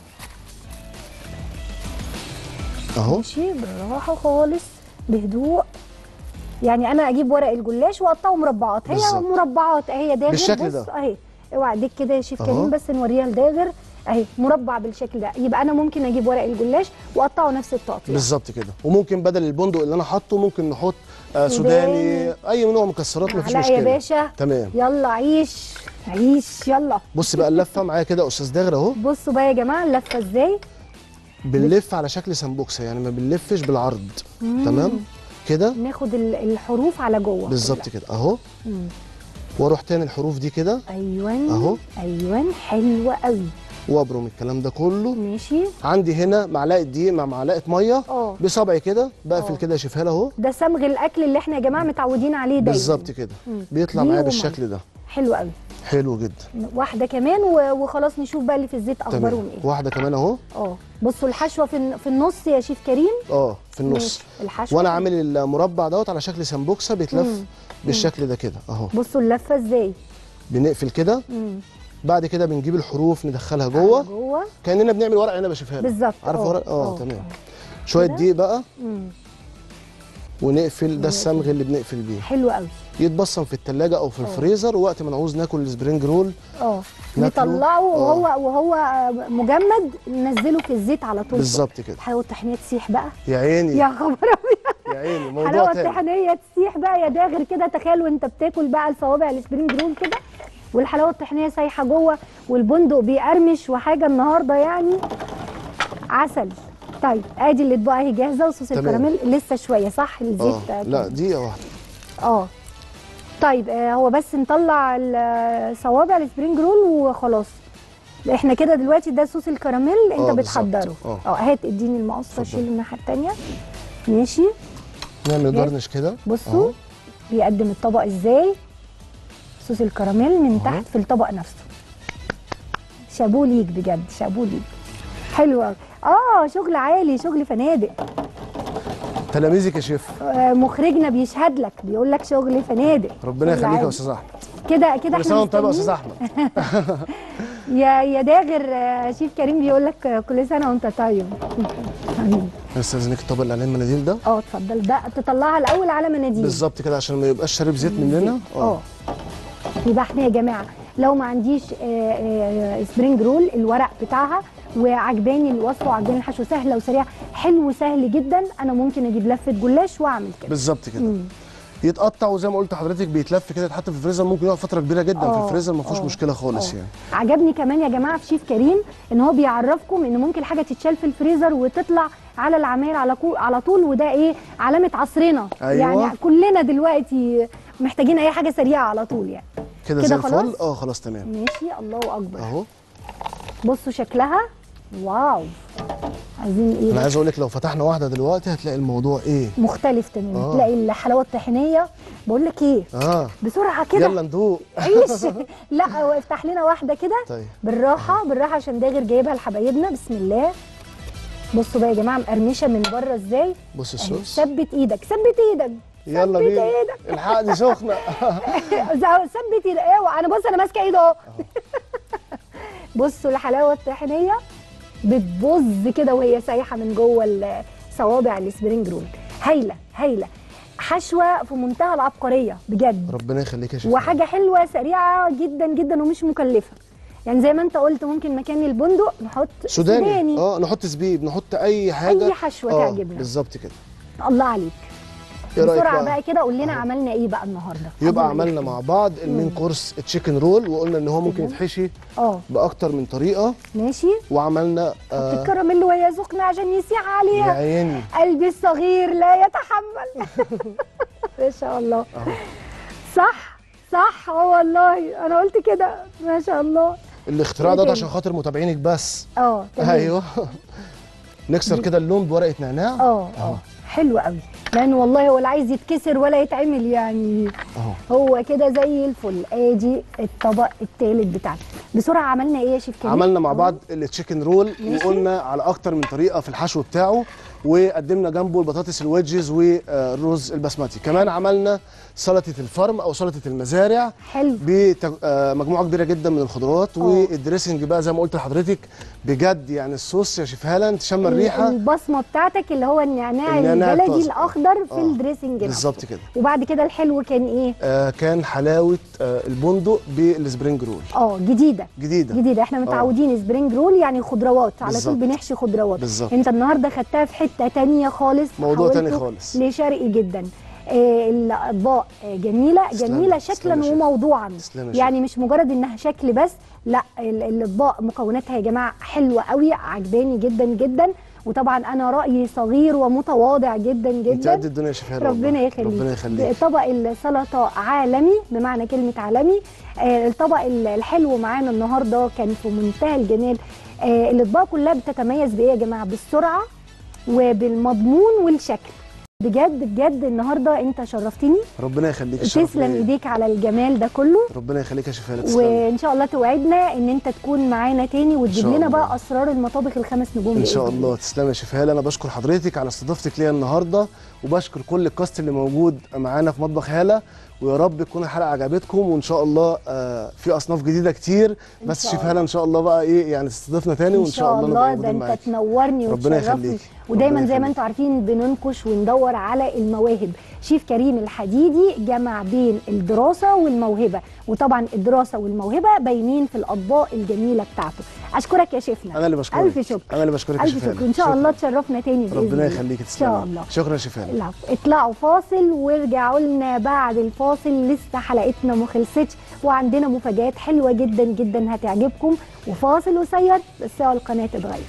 اهو ماشي بالراحه خالص بهدوء يعني انا اجيب ورق الجلاش واقطعه مربعات هي بالظبط. مربعات اهي داخل بالشكل بص ده. اهي اوعى ايديك كده يا شيف أهو. كريم بس نوريها لداغر اهي مربع بالشكل ده يبقى انا ممكن اجيب ورق الجلاش واقطعه نفس التقطيع بالظبط كده وممكن بدل البندق اللي انا حاطه ممكن نحط آه سوداني اي نوع مكسرات مفيش معلقه مشكله يا باشا تمام يلا عيش عيش يلا بص بقى اللفه معايا كده يا استاذ داغر اهو بصوا بقى يا جماعه اللفه ازاي بنلف على شكل سمبوكسه يعني ما بنلفش بالعرض تمام كده ناخد ال- الحروف على جوه بالظبط كده اهو واروح تاني الحروف دي كده ايوان أهو. ايوان حلوه قوي وابرم الكلام ده كله ماشي عندي هنا معلقه دقيق مع معلقه ميه اه. بصبعي كده بقفل اه. كده شوفها اهو ده صمغ الاكل اللي احنا يا جماعه متعودين عليه دايما بالظبط كده مم. بيطلع دي معايا ومية. بالشكل ده حلو قوي حلو جدا واحده كمان و- وخلاص نشوف بقى اللي في الزيت اخبارهم تمام ايه واحده كمان اهو اه بصوا الحشوه في الن- في النص يا شيف كريم اه في النص ماشي. الحشوه وانا في- عامل المربع دوت على شكل سمبوكسه بيتلف مم. بالشكل ده كده اهو بصوا اللفه ازاي بنقفل كده مم. بعد كده بنجيب الحروف ندخلها على جوه جوه كاننا بنعمل ورق عنب شوفها بالظبط عارف اه. ورق اه اه. تمام شويه كده. دقيق بقى مم. ونقفل ده الصمغ اللي بنقفل بيه حلو قوي يتبصم في التلاجة او في الفريزر وقت ما نعوز ناكل السبرينج رول اه ناكله. نطلعه اه. وهو وهو مجمد ننزله في الزيت على طول بالظبط كده حلاوه الطحينيه تسيح بقى يا عيني يا خبر ابيض يا عيني موضوع حلاوه تاني الطحينيه تسيح بقى يا داغر كده تخيل وانت بتاكل بقى الصوابع السبرينج رول كده والحلاوه الطحينيه سايحه جوه والبندق بيقرمش وحاجه النهارده يعني عسل طيب ادي الاطباق اهي جاهزه وصوص تمام. الكراميل لسه شويه صح الزيت اه لا دقيقه واحده اه طيب آه هو بس نطلع ال- صوابع السبرينج رول وخلاص احنا كده دلوقتي ده صوص الكراميل انت آه، بتحضره بالظبط. اه. اه هات اديني المقص اتفضل. شيل الناحيه الثانيه ماشي نعمل جاهز. جرنش كده بصوا أهو. بيقدم الطبق ازاي صوص الكراميل من أهو. تحت في الطبق نفسه شابوه ليك بجد شابوه ليك حلو قوي اه شغل عالي شغل فنادق تلاميذك يا شيف آه مخرجنا بيشهد لك بيقول لك شغل فنادق ربنا شغل يخليك يا عالي. استاذ احمد كده كده كل سنه وانت طيب يا مستنيين. استاذ احمد يا يا داغر آه، شيف كريم بيقول لك آه، كل سنه وانت طيب استاذنك الطبق اللي عليه المناديل ده اه اتفضل ده تطلعها الاول على مناديل بالظبط كده عشان ما يبقاش شارب زيت مننا اه يبقى احنا يا جماعه لو ما عنديش آه، آه، سبرينج رول الورق بتاعها وعجباني الوصفه وعجباني الحشو سهله وسريعه حلو سهل جدا انا ممكن اجيب لفه جلاش واعمل كده بالظبط كده مم. يتقطع وزي ما قلت لحضرتك بيتلف كده يتحط في الفريزر ممكن يقعد فتره كبيره جدا في آه، الفريزر ما فيهوش آه، مشكله خالص آه. يعني عجبني كمان يا جماعه في شيف كريم ان هو بيعرفكم ان ممكن حاجه تتشال في الفريزر وتطلع على العماير على كو- على طول وده ايه علامه عصرنا أيوة. يعني كلنا دلوقتي محتاجين اي حاجه سريعه على طول يعني كده كده زي خلاص؟ الفل اه خلاص تمام ماشي الله اكبر اهو بصوا شكلها واو عايزين انا ايه عايز اقول لك لو فتحنا واحده دلوقتي هتلاقي الموضوع ايه مختلف تماما آه. تلاقي الحلاوه الطحينيه بقول لك ايه اه بسرعه كده يلا ندوق عيش لا وافتح لنا واحده كده طيب بالراحه بالراحه عشان داغر جايبها لحبايبنا بسم الله بصوا بقى يا جماعه مقرمشه من بره ازاي بص أهي، الصوص ثبت ايدك ثبت ايدك يلا ثبت بينا ايدك الحق دي سخنه ثبت ايدك اوعى انا بص انا ماسكه ايده اهو بصوا الحلاوه الطحينيه بتبظ كده وهي سايحه من جوه ال- صوابع السبرينج رول هايله هايله حشوه في منتهى العبقريه بجد ربنا يخليك يا شيخ وحاجه حلوه سريعه جدا جدا ومش مكلفه يعني زي ما انت قلت ممكن مكان البندق نحط سوداني, سوداني. اه نحط زبيب نحط اي حاجه اي حشوه آه، تعجبنا بالظبط كده الله عليك ايه رايك بسرعه بقى, بقى كده قول لنا عملنا ايه بقى النهارده يبقى قبل ما عملنا نختم. مع بعض المين كورس تشيكن رول وقلنا ان هو ممكن يتحشي اه باكتر من طريقه ماشي وعملنا حط آه الكراميل وهي سخنه عشان يسيح يا عليها عيني قلبي الصغير لا يتحمل ما شاء الله أهو. صح صح اه والله انا قلت كده ما شاء الله الاختراع إيه ده تاني؟ عشان خاطر متابعينك بس اه تمام ايوه نكسر كده اللون بورقه نعناع اه اه حلو قوي لان والله ولا عايز يتكسر ولا يتعمل يعني اهو هو كده زي الفل ادي الطبق الثالث بتاعنا بسرعه عملنا ايه يا شيف كريم عملنا مع أهو. بعض التشيكن رول ماشي. وقلنا على اكتر من طريقه في الحشو بتاعه وقدمنا جنبه البطاطس الويدجز والرز البسمتي كمان عملنا سلطه الفرم او سلطه المزارع حلو بمجموعه كبيره جدا من الخضروات أوه. والدريسنج بقى زي ما قلت لحضرتك بجد يعني الصوص يا شيف هاله انت شم الريحه البصمه بتاعتك اللي هو النعناع النعناع النعناع البلدي الطازج. الاخضر في آه، الدريسنج نفسه. بالظبط كده وبعد كده الحلو كان ايه آه كان حلاوه آه البندق بالسبرينج رول اه جديده جديده جديده احنا متعودين سبرينج رول يعني خضروات على طول بالظبط. بنحشي خضروات بالظبط. انت النهارده خدتها في حته تانية خالص موضوع تاني حولته خالص. لشرقي جدا آه الاطباق آه جميله تسلم- جميله تسلم شكلا يا شيخ. وموضوعا تسلم يا شيخ. يعني مش مجرد انها شكل بس لا ال- الاطباق مكوناتها يا جماعه حلوه قوي عجباني جدا جدا وطبعا انا رايي صغير ومتواضع جدا انت جدا قد الدنيا يا شيخ هلا ربنا والله. يخليك ربنا يخليك طبق السلطه عالمي بمعنى كلمه عالمي آه الطبق ال- الحلو معانا النهارده كان في منتهى الجمال آه الاطباق كلها بتتميز بايه يا جماعه بالسرعه وبالمضمون والشكل بجد بجد النهارده انت شرفتني ربنا يخليك الشرف تسلم ليا. ايديك على الجمال ده كله ربنا يخليك يا شيخ هلا تسلم وان شاء الله توعدنا ان انت تكون معانا تاني وتجيب شاء لنا الله. بقى اسرار المطابخ الخمس نجوم ان شاء بإذن الله تسلم يا شيخ هاله انا بشكر حضرتك على استضافتك ليا النهارده وبشكر كل الكاست اللي موجود معانا في مطبخ هاله ويا رب تكون الحلقه عجبتكم وان شاء الله آه في اصناف جديده كتير بس شاء شيف هاله ان شاء الله بقى ايه يعني تستضيفنا تاني ان وان شاء الله نبقى ده موجودين انت معاكي تنورني ربنا وتشرفني يخليك. ودايما ربنا زي ما يخليك. انتم عارفين بننكش وندور على المواهب شيف كريم الحديدي جمع بين الدراسه والموهبه وطبعا الدراسه والموهبه باينين في الاطباق الجميله بتاعته اشكرك يا شيفنا انا اللي بشكرك الف شكر انا اللي بشكرك يا الف شيف شكر هاله ان شاء شكراً. الله تشرفنا تاني باذن ربنا الله. يخليك ان تسلمي شاء الله شكرا يا شيف هاله العفو اطلعوا فاصل وارجعوا لنا بعد الفاصل لسه حلقتنا ما خلصتش وعندنا مفاجآت حلوه جدا جدا هتعجبكم وفاصل قصير بس اوعوا القناه تتغير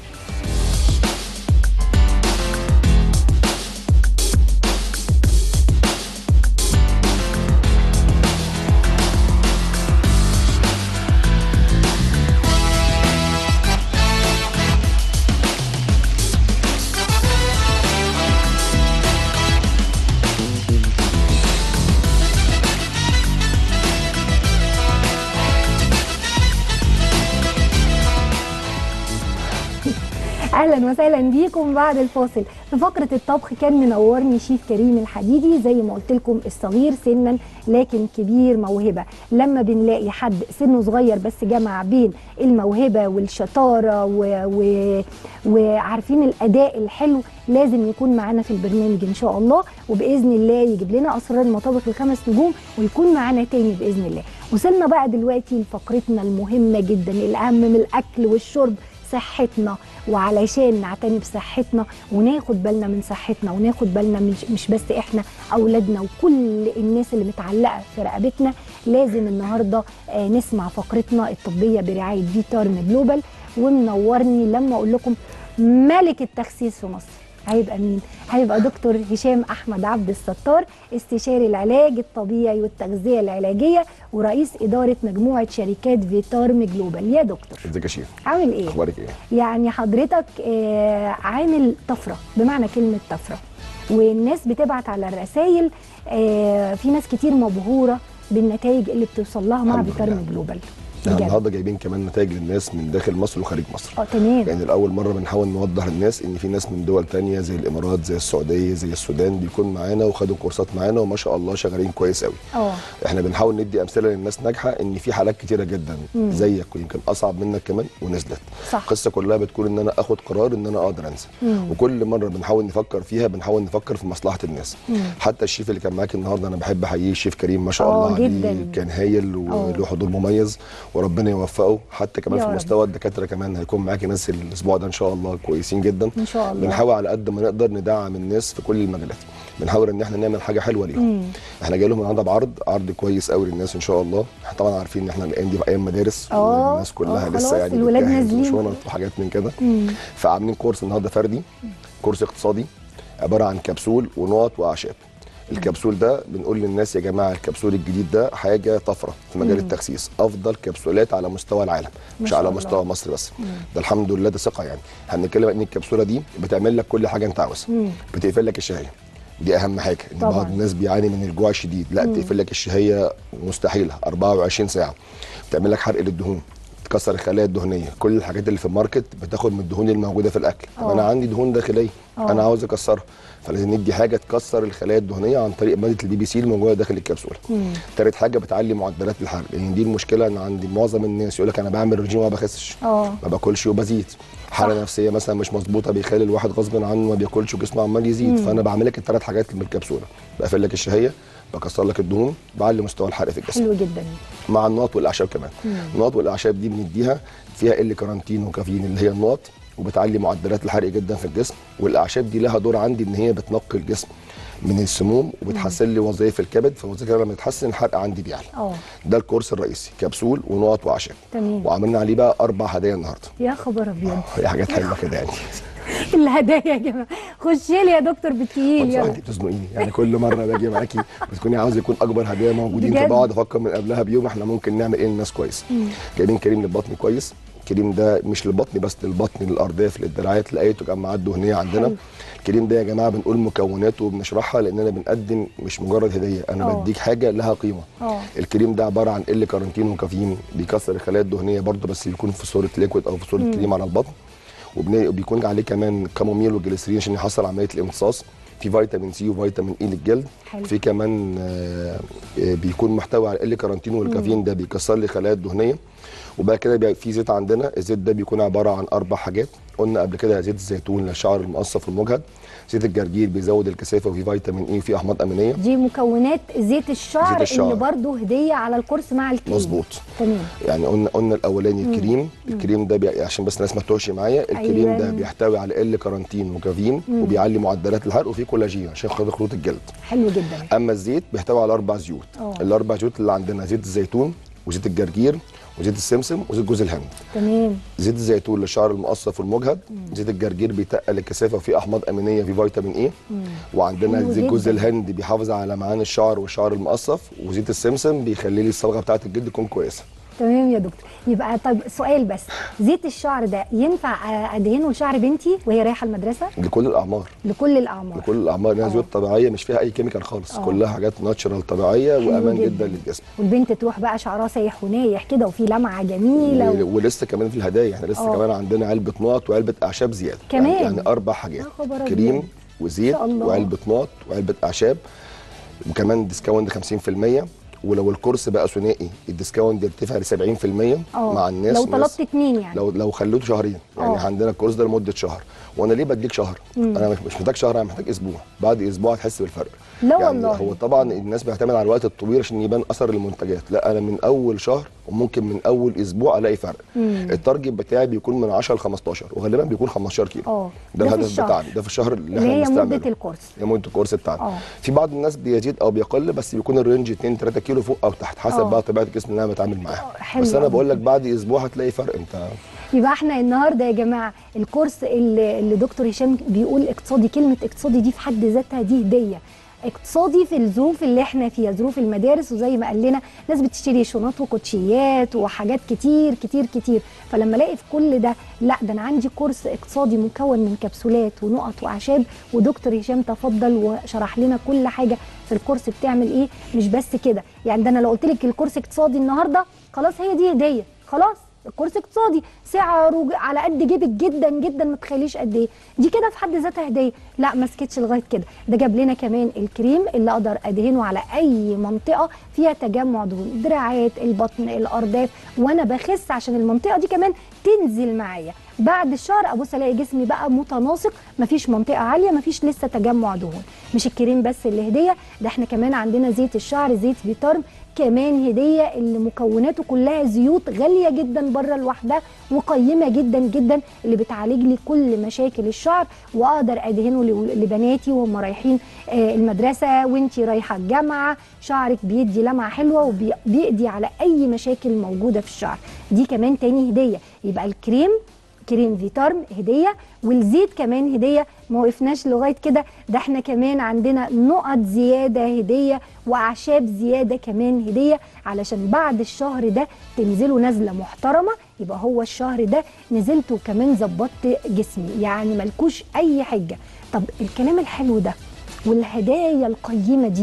اهلا وسهلا بيكم بعد الفاصل في فقره الطبخ كان منورني شيف كريم الحديدي زي ما قلت لكم الصغير سنا لكن كبير موهبه لما بنلاقي حد سنه صغير بس جمع بين الموهبه والشطاره و... و... وعارفين الاداء الحلو لازم يكون معانا في البرنامج ان شاء الله وباذن الله يجيب لنا اسرار المطابخ الخمس نجوم ويكون معانا تاني باذن الله وصلنا بقى دلوقتي لفقرتنا المهمه جدا الاهم من الاكل والشرب صحتنا وعلشان نعتني بصحتنا وناخد بالنا من صحتنا وناخد بالنا مش, مش بس احنا اولادنا وكل الناس اللي متعلقه في رقبتنا لازم النهارده آه نسمع فقرتنا الطبيه برعايه فيتارم جلوبال ومنورني لما اقول لكم ملك التخسيس في مصر هيبقى مين؟ هيبقى دكتور هشام احمد عبد الستار استشاري العلاج الطبيعي والتغذيه العلاجيه ورئيس اداره مجموعه شركات فيتارم جلوبال يا دكتور ازيك يا شيف عامل ايه؟ اخبارك ايه يعني حضرتك آه، عامل طفره بمعنى كلمه طفره والناس بتبعت على الرسائل آه، في ناس كتير مبهوره بالنتائج اللي بتوصل لها مع الحمد فيتارم لله. جلوبال احنا بجد النهارده جايبين كمان نتائج للناس من داخل مصر وخارج مصر اه تمام يعني لاول مره بنحاول نوضح للناس ان في ناس من دول تانية زي الامارات زي السعوديه زي السودان بيكون معانا وخدوا كورسات معانا وما شاء الله شغالين كويس قوي اه احنا بنحاول ندي امثله للناس ناجحه ان في حالات كتيره جدا زيك ويمكن اصعب منك كمان ونزلت صح القصه كلها بتكون ان انا اخد قرار ان انا اقدر انزل مم. وكل مره بنحاول نفكر فيها بنحاول نفكر في مصلحه الناس مم. حتى الشيف اللي كان معاك النهارده انا بحب احييه الشيف كريم ما شاء آه، الله عليه جداً. كان هايل آه. وله حضور مميز وربنا يوفقه حتى كمان يا في رب. مستوى الدكاتره كمان هيكون معاكي ناس الاسبوع ده ان شاء الله كويسين جدا ان شاء الله بنحاول على قد ما نقدر ندعم الناس في كل المجالات بنحاول ان احنا نعمل حاجه حلوه ليهم مم. احنا جاي لهم النهارده بعرض عرض كويس قوي للناس ان شاء الله احنا طبعا عارفين ان احنا الايام دي في ايام مدارس آه، والناس كلها آه، لسه خلاص، يعني الولاد بتجهز نازلين. وشنط وحاجات من كده مم. فعاملين كورس النهارده فردي كورس اقتصادي عباره عن كبسول ونقط واعشاب الكبسول ده بنقول للناس يا جماعه الكبسول الجديد ده حاجه طفره في مجال التخسيس افضل كبسولات على مستوى العالم ما مش شاء على الله. مستوى مصر بس ده الحمد لله ده ثقه يعني هنتكلم ان الكبسوله دي بتعمل لك كل حاجه انت عاوزها مم. بتقفل لك الشهيه دي اهم حاجه ان طبعاً. بعض الناس بيعاني من الجوع الشديد لا تقفل لك الشهيه مستحيله 24 ساعه بتعمل لك حرق للدهون بتكسر الخلايا الدهنيه كل الحاجات اللي في الماركت بتاخد من الدهون الموجوده في الاكل طب آه. انا عندي دهون داخليه آه. انا عاوز اكسرها فلازم ندي حاجه تكسر الخلايا الدهنيه عن طريق ماده البي بي سي الموجوده داخل الكبسوله تالت حاجه بتعلي معدلات الحرق لان دي المشكله ان عند معظم الناس يقول لك انا بعمل رجيم وما بخسش اه ما باكلش وبزيد حاله نفسيه مثلا مش مظبوطه بيخلي الواحد غصب عنه ما بياكلش وجسمه عمال يزيد فانا بعمل لك الثلاث حاجات من الكبسوله بقفل لك الشهيه بكسر لك الدهون بعلي مستوى الحرق في الجسم حلو جدا مع النقط والاعشاب كمان النقط والاعشاب دي بنديها فيها ال كارانتين وكافيين اللي هي النقط وبتعلي معدلات الحرق جدا في الجسم والاعشاب دي لها دور عندي ان هي بتنقي الجسم من السموم وبتحسن لي وظائف الكبد فوظائف الكبد لما يتحسن الحرق عندي بيعلى اه ده الكورس الرئيسي كبسول ونقط واعشاب تمام وعملنا عليه بقى اربع هدايا النهارده يا خبر ابيض هي حاجات حلوه كده يعني الهدايا يا جماعه خش لي يا دكتور بالتقيل بصراحة يلا انت بتزنقيني يعني كل مره باجي معاكي بتكوني عاوزه يكون اكبر هدايا موجودين بجد؟ فبقعد افكر من قبلها بيوم احنا ممكن نعمل ايه للناس كويس جايبين كريم للبطن كويس الكريم ده مش للبطن بس للبطن للارداف للدراعات لاي تجمعات دهنيه عندنا حلو. الكريم ده يا جماعه بنقول مكوناته وبنشرحها لاننا بنقدم مش مجرد هديه انا اه. بديك حاجه لها قيمه اه الكريم ده عباره عن ال كارنتين وكافيين بيكسر الخلايا الدهنيه برضه بس يكون في صوره ليكويد او في صوره كريم على البطن وبن- وبيكون عليه كمان كاموميل وجليسرين عشان يحصل عمليه الامتصاص في فيتامين سي وفيتامين اي للجلد حلو. في كمان آه، آه، بيكون محتوي على ال كارنتين والكافيين ده بيكسر لي الخلايا الدهنيه وبعد كده بي- في زيت عندنا الزيت ده بيكون عباره عن اربع حاجات قلنا قبل كده زيت الزيتون للشعر المقصف والمجهد زيت الجرجير بيزود الكثافه وفيه فيتامين اي وفيه احماض امينيه دي مكونات زيت الشعر, زيت الشعر. اللي برضه هديه على الكورس مع الكريم مظبوط تمام يعني قلنا قلنا الاولاني الكريم الكريم ده بي... عشان بس الناس ما تتوهش معايا الكريم أيوة. ده بيحتوي على ال كارانتين وكافيين وبيعلي معدلات الحرق وفيه كولاجين عشان خاطر خطوط الجلد حلو جدا اما الزيت بيحتوي على اربع زيوت اه. الاربع زيوت اللي عندنا زيت الزيتون وزيت الجرجير وزيت السمسم وزيت جوز الهند تمام زيت الزيتون للشعر المقصف والمجهد زيت الجرجير بيتقل الكثافه وفيه احماض امينيه فيه فيتامين اي وعندنا حلو زيت جوز جداً. الهند بيحافظ على لمعان الشعر والشعر المقصف وزيت السمسم بيخلي لي الصبغه بتاعه الجلد تكون كويسه تمام يا دكتور يبقى طب سؤال بس زيت الشعر ده ينفع آه، ادهنه لشعر بنتي وهي رايحه المدرسه لكل الاعمار لكل الاعمار لكل الاعمار لانها اه. زيوت طبيعيه مش فيها اي كيميكال خالص اه. كلها حاجات ناتشرال طبيعيه حلو وامان جداً. جدا للجسم والبنت تروح بقى شعرها سايح ونايح كده وفي لمعه جميله و... و- ولسه كمان في الهدايا احنا لسه اه. كمان عندنا علبه نقط وعلبه اعشاب زياده كمان؟ يعني, يعني اربع حاجات يا خبر أبيض. كريم وزيت شاء الله. وعلبه نقط وعلبه اعشاب وكمان ديسكاونت 50% ولو الكورس بقى ثنائي الديسكاونت يرتفع ل 70% اه مع الناس لو والناس- طلبت اتنين يعني لو لو خليته شهرين يعني اه. عندنا الكورس ده لمده شهر وانا ليه بديك شهر انا مش مش محتاج شهر انا محتاج اسبوع بعد اسبوع هتحس بالفرق لا يعني والله. هو طبعا الناس بيعتمد على الوقت الطويل عشان يبان اثر المنتجات لا انا من اول شهر وممكن من اول اسبوع الاقي فرق التارجت بتاعي بيكون من 10 ل 15 وغالبا بيكون 15 كيلو اه ده ده في الهدف الشهر. بتاعنا ده في الشهر اللي, اللي احنا هي بنستعمله مده الكورس هي مده الكورس بتاعنا اه. في بعض الناس بيزيد او بيقل بس بيكون الرينج 2 3 كيلو فوق او تحت حسب اه. بقى طبيعه الجسم اللي انا بتعامل معاها اه، حلو بس انا قوي. بقول لك بعد اسبوع هتلاقي فرق انت يبقى احنا النهارده يا جماعه الكورس اللي, اللي دكتور هشام بيقول اقتصادي كلمه اقتصادي دي في حد ذاتها دي هديه اقتصادي في الظروف اللي احنا فيها ظروف المدارس وزي ما قال لنا ناس بتشتري شنط وكوتشيات وحاجات كتير كتير كتير فلما الاقي في كل ده لا ده انا عندي كورس اقتصادي مكون من كبسولات ونقط واعشاب ودكتور هشام تفضل وشرح لنا كل حاجه في الكورس بتعمل ايه مش بس كده يعني ده انا لو قلت لك الكورس اقتصادي النهارده خلاص هي دي هديه خلاص الكورس اقتصادي سعره ج- على قد جيبك جدا جدا ما تخليش قد ايه دي كده في حد ذاتها هديه لا ما سكتش لغايه كده ده جاب لنا كمان الكريم اللي اقدر ادهنه على اي منطقه فيها تجمع دهون الدراعات البطن الارداف وانا بخس عشان المنطقه دي كمان تنزل معايا بعد الشهر ابص الاقي جسمي بقى متناسق مفيش منطقه عاليه مفيش لسه تجمع دهون مش الكريم بس اللي هديه ده احنا كمان عندنا زيت الشعر زيت فيتارم كمان هديه اللي مكوناته كلها زيوت غاليه جدا بره لوحدها وقيمه جدا جدا اللي بتعالج لي كل مشاكل الشعر واقدر ادهنه لو- لبناتي وهم رايحين آه، المدرسه وانتي رايحه الجامعه شعرك بيدي لمعه حلوه وبيقضي على اي مشاكل موجوده في الشعر دي كمان تاني هديه يبقى الكريم كريم فيتارم هديه والزيت كمان هديه ما وقفناش لغايه كده ده احنا كمان عندنا نقط زياده هديه واعشاب زياده كمان هديه علشان بعد الشهر ده تنزلوا نزله محترمه يبقى هو الشهر ده نزلت وكمان ظبطت جسمي يعني ملكوش اي حجه طب الكلام الحلو ده والهدايا القيمه دي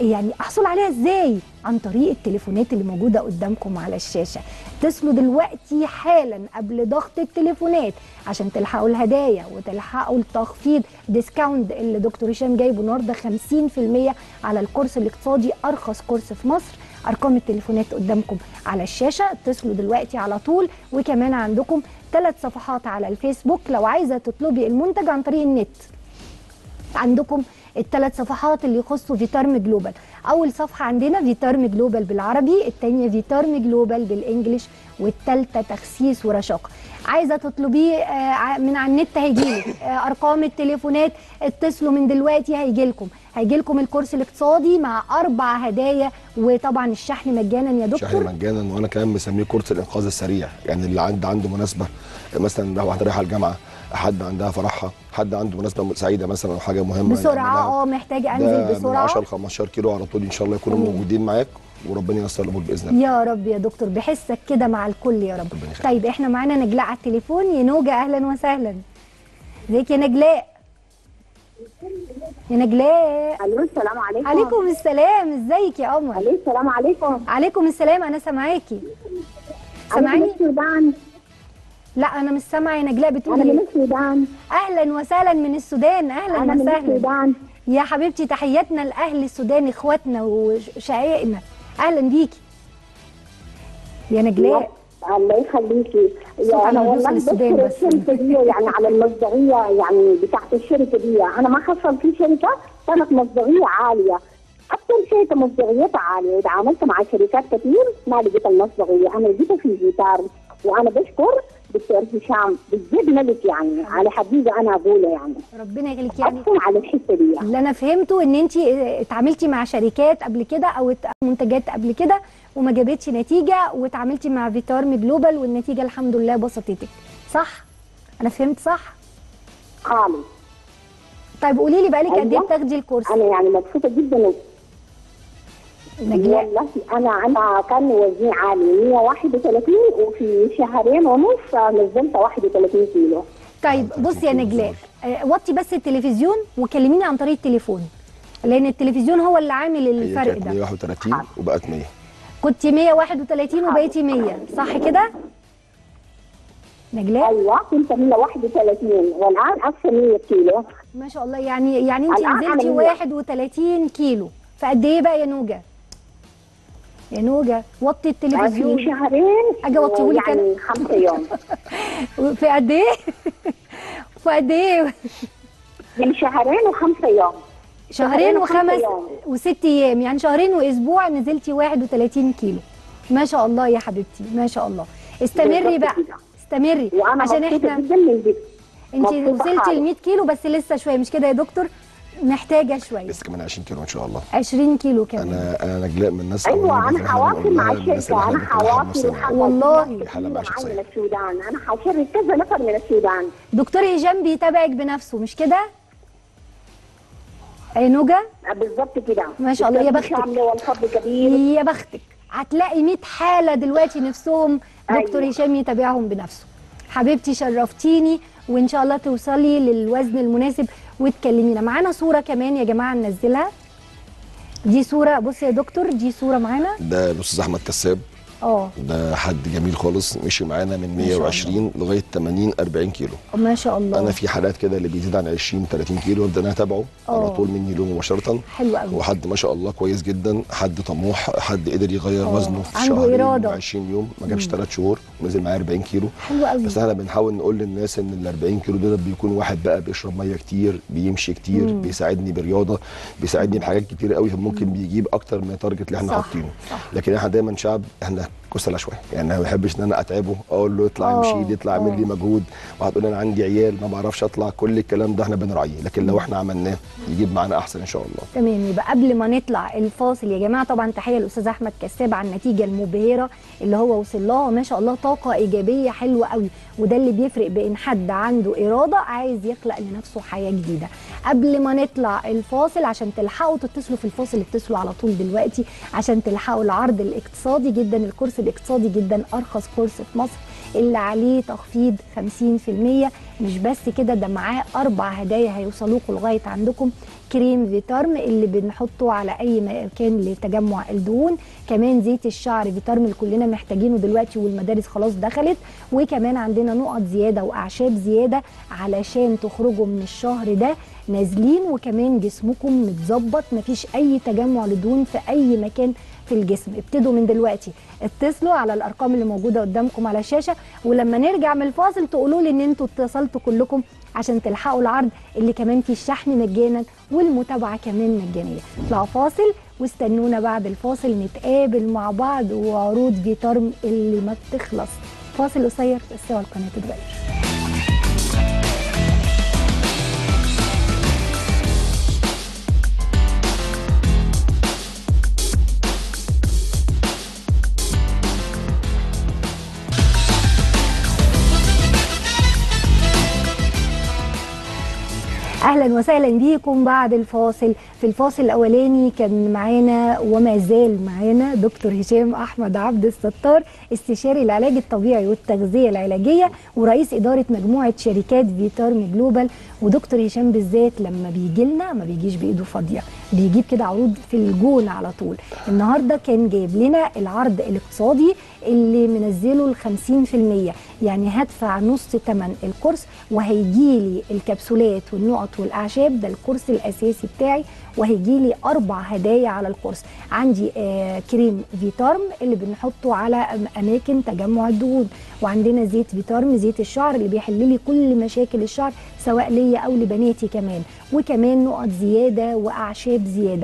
يعني احصل عليها ازاي عن طريق التليفونات اللي موجوده قدامكم على الشاشه اتصلوا دلوقتي حالا قبل ضغط التليفونات عشان تلحقوا الهدايا وتلحقوا التخفيض ديسكاونت اللي دكتور هشام جايبه النهارده 50% على الكورس الاقتصادي ارخص كورس في مصر ارقام التليفونات قدامكم على الشاشه اتصلوا دلوقتي على طول وكمان عندكم ثلاث صفحات على الفيسبوك لو عايزه تطلبي المنتج عن طريق النت عندكم الثلاث صفحات اللي يخصوا فيتارم جلوبال اول صفحه عندنا فيتارم جلوبال بالعربي الثانيه فيتارم جلوبال بالانجلش والثالثه تخسيس ورشاقه عايزه تطلبيه آه، من على النت هيجيلك آه، ارقام التليفونات اتصلوا من دلوقتي هيجيلكم هيجيلكم الكورس الاقتصادي مع اربع هدايا وطبعا الشحن مجانا يا شهر دكتور مجانا وانا كمان مسميه كورس الانقاذ السريع يعني اللي عنده عنده مناسبه مثلا لو واحده رايحه الجامعه حد عندها فرحها حد عنده مناسبه سعيده مثلا او حاجه مهمه بسرعه يعملها. اه محتاج ده انزل من بسرعه 10 ل 15 كيلو على طول ان شاء الله يكونوا تمام. موجودين معاك وربنا ييسر الامور باذن الله يا رب يا دكتور بحسك كده مع الكل يا رب ربنا يخليك. طيب احنا معانا نجلاء على التليفون يا نوجة اهلا وسهلا ازيك يا نجلاء يا نجلاء الو السلام عليكم عليكم السلام ازيك يا قمر الو السلام عليكم عليكم السلام انا سامعاكي انا من سامعاني السودان لا انا مش سامعه يا نجلاء انا بتقولي من ايه السودان اهلا وسهلا من السودان اهلا انا من وسهلا السودان يا حبيبتي تحياتنا لاهل السودان اخواتنا وشقائقنا اهلا بيكي يا نجلاء الله يخليكي صوت يا على انا نوصل والله السودان بشكر بس. الشركه دي يعني على المصداقيه يعني بتاعت الشركه دي انا ما حصل في شركه كانت مصداقيه عاليه اكثر شيء مصداقيتها عاليه اذا عملت مع شركات كثير ما لقيت المصداقيه انا لقيتها في جيتار وانا بشكر دكتور هشام بجد ملك يعني على حقيقه انا اقوله يعني ربنا يخليك يعني اقسم على الحته دي اللي انا فهمته ان انت اتعاملتي مع شركات قبل كده او ات- منتجات قبل كده وما جابتش نتيجه واتعاملتي مع فيتارم جلوبال والنتيجه الحمد لله بسطتك صح انا فهمت صح خالص طيب قولي لي بقالك قد ايه أيوة. بتاخدي الكورس انا يعني مبسوطه جدا نجلاء والله انا انا كان وزني عالي 131 وفي شهرين ونص نزلت 31 كيلو طيب بصي يا نجلاء آه، وطي بس التلفزيون وكلميني عن طريق التليفون لان التلفزيون هو اللي عامل هي الفرق كانت ده 131 وبقت 100 كنت 131 وبقيتي 100 صح كده نجلاء ايوه كنت 131 والان اكثر 100 كيلو ما شاء الله يعني يعني انت الآن نزلتي أنا مية. 31 كيلو في قد ايه بقى يا نوجه يا نوجه وطي في التلفزيون شهرين أجي أوطيهولك أنا؟ يعني خمسة يوم في قد ايه في قد ايه من شهرين وخمسة يوم شهرين شهرين وخمسة وخمس يوم. وست ايام يعني شهرين واسبوع نزلتي 31 كيلو ما شاء الله يا حبيبتي ما شاء الله استمري بالظبط بقى كده. استمري وانا عشان مبسوطه احنا جدا من دي انت مبسوطة وصلتي خالص. ل 100 كيلو بس لسه شويه مش كده يا دكتور محتاجه شويه لسه كمان 20 كيلو ان شاء الله 20 كيلو كمان انا انا نجلاء من الناس ايوه اللي انا إحنا حواصل بنقول مع لها الناس الشركه اللي انا إحنا بنطلعها حواصل بنفسنا. وحواصل والله. كتير الحالة معايا معايا شخصية. من السودان انا حاشر كذا نفر من السودان دكتور هشام بيتابعك بنفسه مش كده اي نوجه بالظبط كده ما شاء الله، يا بختك. شامله والفضل كبير يا بختك هتلاقي 100 حاله دلوقتي نفسهم دكتور أيوة. هشام يتابعهم بنفسه حبيبتي شرفتيني وان شاء الله توصلي للوزن المناسب وتكلمينا معانا صوره كمان يا جماعه ننزلها دي صوره بصي يا دكتور دي صوره معانا ده الاستاذ احمد كساب اه ده حد جميل خالص مشي معانا من ما شاء الله. 120 لغايه 80 40 كيلو ما شاء الله انا في حالات كده اللي بيزيد عن 20 30 كيلو ابدا انا اتابعه على آه. طول مني له مباشره حلو قوي هو حد ما شاء الله كويس جدا حد طموح حد قدر يغير آه. وزنه في عنده شهرين إرادة. 20 يوم ما جابش 3 شهور نزل معايا 40 كيلو حلو قوي بس احنا بنحاول نقول للناس ان ال 40 كيلو دول بيكون واحد بقى بيشرب ميه كتير بيمشي كتير مم. بيساعدني برياضه بيساعدني بحاجات كتير قوي فممكن بيجيب اكتر من التارجت اللي احنا صح، حاطينه صح. لكن احنا دايما شعب احنا كسلة شويه يعني انا ما بحبش ان انا اتعبه اقول له اطلع آه، امشي يطلع اعمل لي آه. مجهود وهتقول انا عندي عيال ما بعرفش اطلع كل الكلام ده احنا بنراعيه لكن لو احنا عملناه يجيب معانا احسن ان شاء الله تمام يبقى قبل ما نطلع الفاصل يا جماعه طبعا تحيه للاستاذ احمد كساب على النتيجه المبهره اللي هو وصل لها ما شاء الله طاقه ايجابيه حلوه قوي وده اللي بيفرق بين حد عنده اراده عايز يخلق لنفسه حياه جديده قبل ما نطلع الفاصل عشان تلحقوا تتصلوا في الفاصل اتصلوا على طول دلوقتي عشان تلحقوا العرض الاقتصادي جدا الكورس الاقتصادي جدا ارخص كورس في مصر اللي عليه تخفيض 50% مش بس كده ده معاه اربع هدايا هيوصلوكوا لغايه عندكم كريم فيتارم اللي بنحطه على اي مكان لتجمع الدهون كمان زيت الشعر فيتارم اللي كلنا محتاجينه دلوقتي والمدارس خلاص دخلت وكمان عندنا نقط زياده واعشاب زياده علشان تخرجوا من الشهر ده نازلين وكمان جسمكم متظبط مفيش اي تجمع لدهون في اي مكان في الجسم ابتدوا من دلوقتي اتصلوا على الارقام اللي موجوده قدامكم على الشاشه ولما نرجع من الفاصل تقولوا لي ان انتوا اتصلتوا كلكم عشان تلحقوا العرض اللي كمان فيه الشحن مجانا والمتابعه كمان مجانيه اطلعوا فاصل واستنونا بعد الفاصل نتقابل مع بعض وعروض فيتارم اللي ما بتخلص فاصل قصير بس اوعى القناه تتغير اهلا وسهلا بيكم بعد الفاصل في الفاصل الاولاني كان معانا وما زال معانا دكتور هشام احمد عبد الستار استشاري العلاج الطبيعي والتغذيه العلاجيه ورئيس اداره مجموعه شركات فيتارم جلوبال ودكتور هشام بالذات لما بيجي لنا ما بيجيش بايده فاضيه بيجيب كده عروض في الجون على طول النهارده كان جايب لنا العرض الاقتصادي اللي منزله ال 50% يعني هدفع نص ثمن الكورس وهيجي لي الكبسولات والنقط والاعشاب ده الكورس الاساسي بتاعي وهيجي لي اربع هدايا على الكورس عندي آه كريم فيتارم اللي بنحطه على أم- اماكن تجمع الدهون وعندنا زيت فيتارم زيت الشعر اللي بيحل لي كل مشاكل الشعر سواء ليا او لبناتي كمان وكمان نقط زياده واعشاب زياده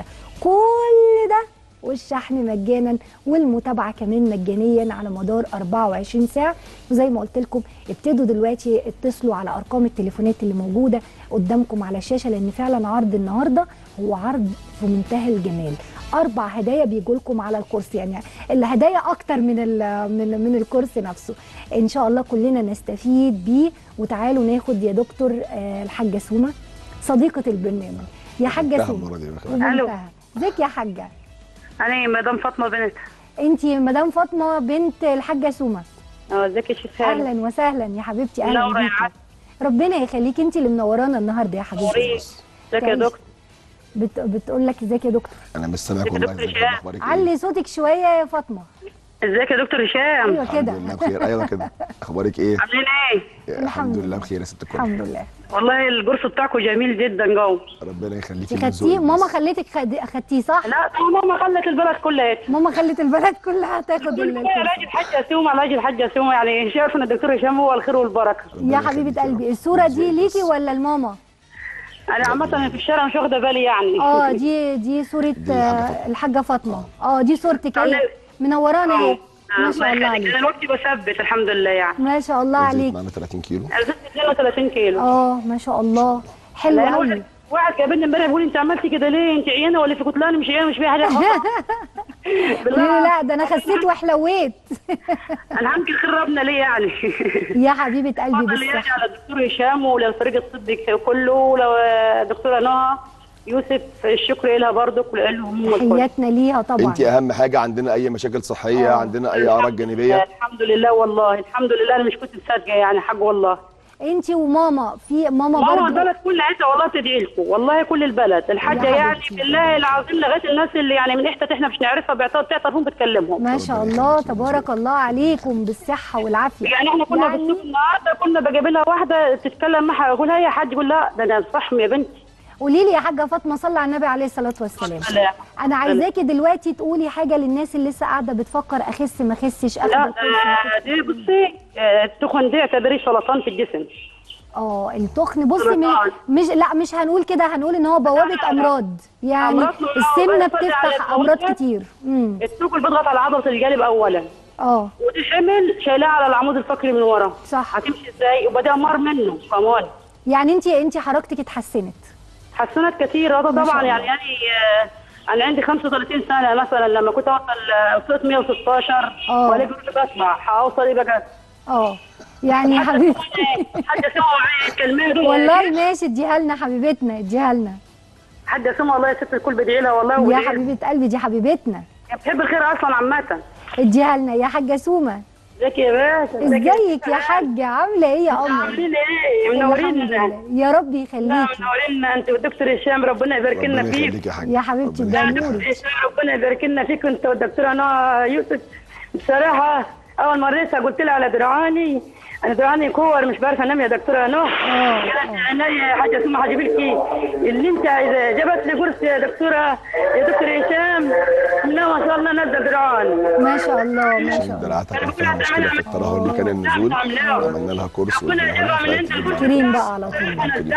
كل ده والشحن مجانا والمتابعه كمان مجانيا على مدار 24 ساعه وزي ما قلت لكم ابتدوا دلوقتي اتصلوا على ارقام التليفونات اللي موجوده قدامكم على الشاشه لان فعلا عرض النهارده هو عرض في منتهى الجمال اربع هدايا بيجوا لكم على الكورس يعني الهدايا اكتر من ال- من من الكورس نفسه ان شاء الله كلنا نستفيد بيه وتعالوا ناخد يا دكتور آه، الحاجه سومه صديقه البرنامج يا حاجه انتهى سومه المرة دي بخير. وبنتها. ازيك يا حاجه انا مدام فاطمه بنت انت مدام فاطمه بنت الحاجه سومه اه ازيك يا شيخ هاني اهلا وسهلا يا حبيبتي اهلا منورة يا بيكي عسل. ربنا يخليكي انت اللي منورانا النهارده يا حبيبتي ازيك يا تعيش. دكتور بت... بتقول لك ازيك يا دكتور انا مش سامعك ازيك يا والله دكتور ازيك هشام؟ اخبارك ايه علي صوتك شويه يا فاطمه ازيك يا دكتور هشام ايوه الحمد كده لله بخير ايوه كده اخبارك ايه عاملين ايه الحمد لله لله. بخير يا ست الكل الحمد لله والله الجرس بتاعكم جميل جدا جو ربنا يخليكي انت من خدتيه ذوقك ماما بس. خليتك خد... خدتيه صح لا طبعا ماما خلت البلد كلها ماما خلت البلد كلها تاخد ال- يا الكورس. راجل حاجه سومه راجل حاجه سومه يعني شايف ان الدكتور هشام هو الخير والبركه ربنا يا يخليكي حبيبه يا قلبي رب. الصوره دي ذوقك ليكي بس. ولا لماما انا عامه في الشارع مش واخده بالي يعني اه دي دي صوره دي الحاجة آه، فاطمة. الحاجه فاطمه اه دي صورتك اهي طيب. منورانا اهي ما شاء الله انا عليك دلوقتي بثبت الحمد لله يعني ما شاء الله وزنك عليك معانا 30 كيلو انا زدت 32 كيلو اه ما شاء الله حلو لأن قوي واحد- واحد قابلني امبارح بيقول انت عملتي كده ليه انت عيانه ولا في كتلان مش عيانه مش في حاجه قولي لي لا ده انا خسيت وحلويت الحمد لله خير ربنا ليه يعني يا حبيبه قلبي فضل يعني بالصحه على الدكتور هشام وللفريق الطبي كله ولو دكتوره نهى يوسف الشكر لها برضك ولهم الكل تحياتنا ليها طبعا انت اهم حاجه عندنا اي مشاكل صحيه آه. عندنا اي اعراض جانبيه الحمد لله والله الحمد لله انا مش كنت مصدقه يعني حاج والله انت وماما في ماما ماما برضه البلد كلها والله تدعي لكم والله كل البلد الحاجه يا يعني حبيبتي. بالله العظيم لغايه الناس اللي يعني من حته احنا مش نعرفها بيعطوا بتعرفون بتكلمهم ما شاء ربنا الله يخليكي تبارك الله عليكم بالصحه والعافيه يعني احنا كنا يعني- بالصيف النهارده كنا بجيب لها واحده تتكلم معها اقول لها يا حاج يقول لا ده انا صحم يا بنتي قولي لي يا حاجه فاطمه صلي على النبي عليه الصلاه والسلام لا انا عايزاكي دلوقتي تقولي حاجه للناس اللي لسه قاعده بتفكر اخس ما اخسش اخد لا الكورس ما آه، أخدش. دي بصي آه، التخن دي اعتبريه سرطان في الجسم اه التخن بصي م- سرطان. مش لا مش هنقول كده هنقول ان هو بوابه لا، لا. امراض يعني أمراض نوع- السمنه بس على بتفتح امراض الأوسط. كتير امم التوكل بيضغط على عضله الجانب اولا اه ودي حمل شايلاه على العمود الفقري من ورا صح. هتمشي ازاي وبدا مر منه كمان يعني انت انت حركتك اتحسنت حسنت كتير هذا ما شاء طبعا الله. يعني يعني آه، انا عندي 35 سنه مثلا لما كنت اوصل آه، وصلت 116 آه. والاقي بيقول لي بطلع هوصل ايه بقى اه يعني يا حبيبتي حاجه سوا معايا الكلمات دول. والله ماشي اديها لنا حبيبتنا اديها لنا حاجه سوا والله يا ست الكل بدعي لها والله يا ودي- حبيبه قلبي دي حبيبتنا بتحب الخير اصلا عامه اديها لنا يا حاجه سومه ازيك يا باشا ازيك ازيك يا حاجه عامله ايه يا قمر عاملين ايه الحمد منورينا لله يا رب لا يخليكي منورينا انت والدكتور هشام ربنا يبارك لنا ربنا فيك يخليك يا حاج يا حبيبتي ربنا ده يخليك. نورك هشام ربنا يبارك لنا فيك انت والدكتوره نوى يوسف بصراحه اول ما ريتها قلت لها على درعاني انا درعاني كور مش بعرف انام يا دكتوره نوى قالت لي عينيا يا حاجه اسمها هجيب لك اللي انت عايزاه جابت لي قرص يا دكتوره يا دكتور هشام لا ما شاء الله نزل درعاني ما شاء الله ما شاء عشان الله دلعتها كان فيها مشكله في الترهل اللي كان النزول عملنا لها كورس ربنا يجيبها من عند وقلنا لها كريم بقى على طول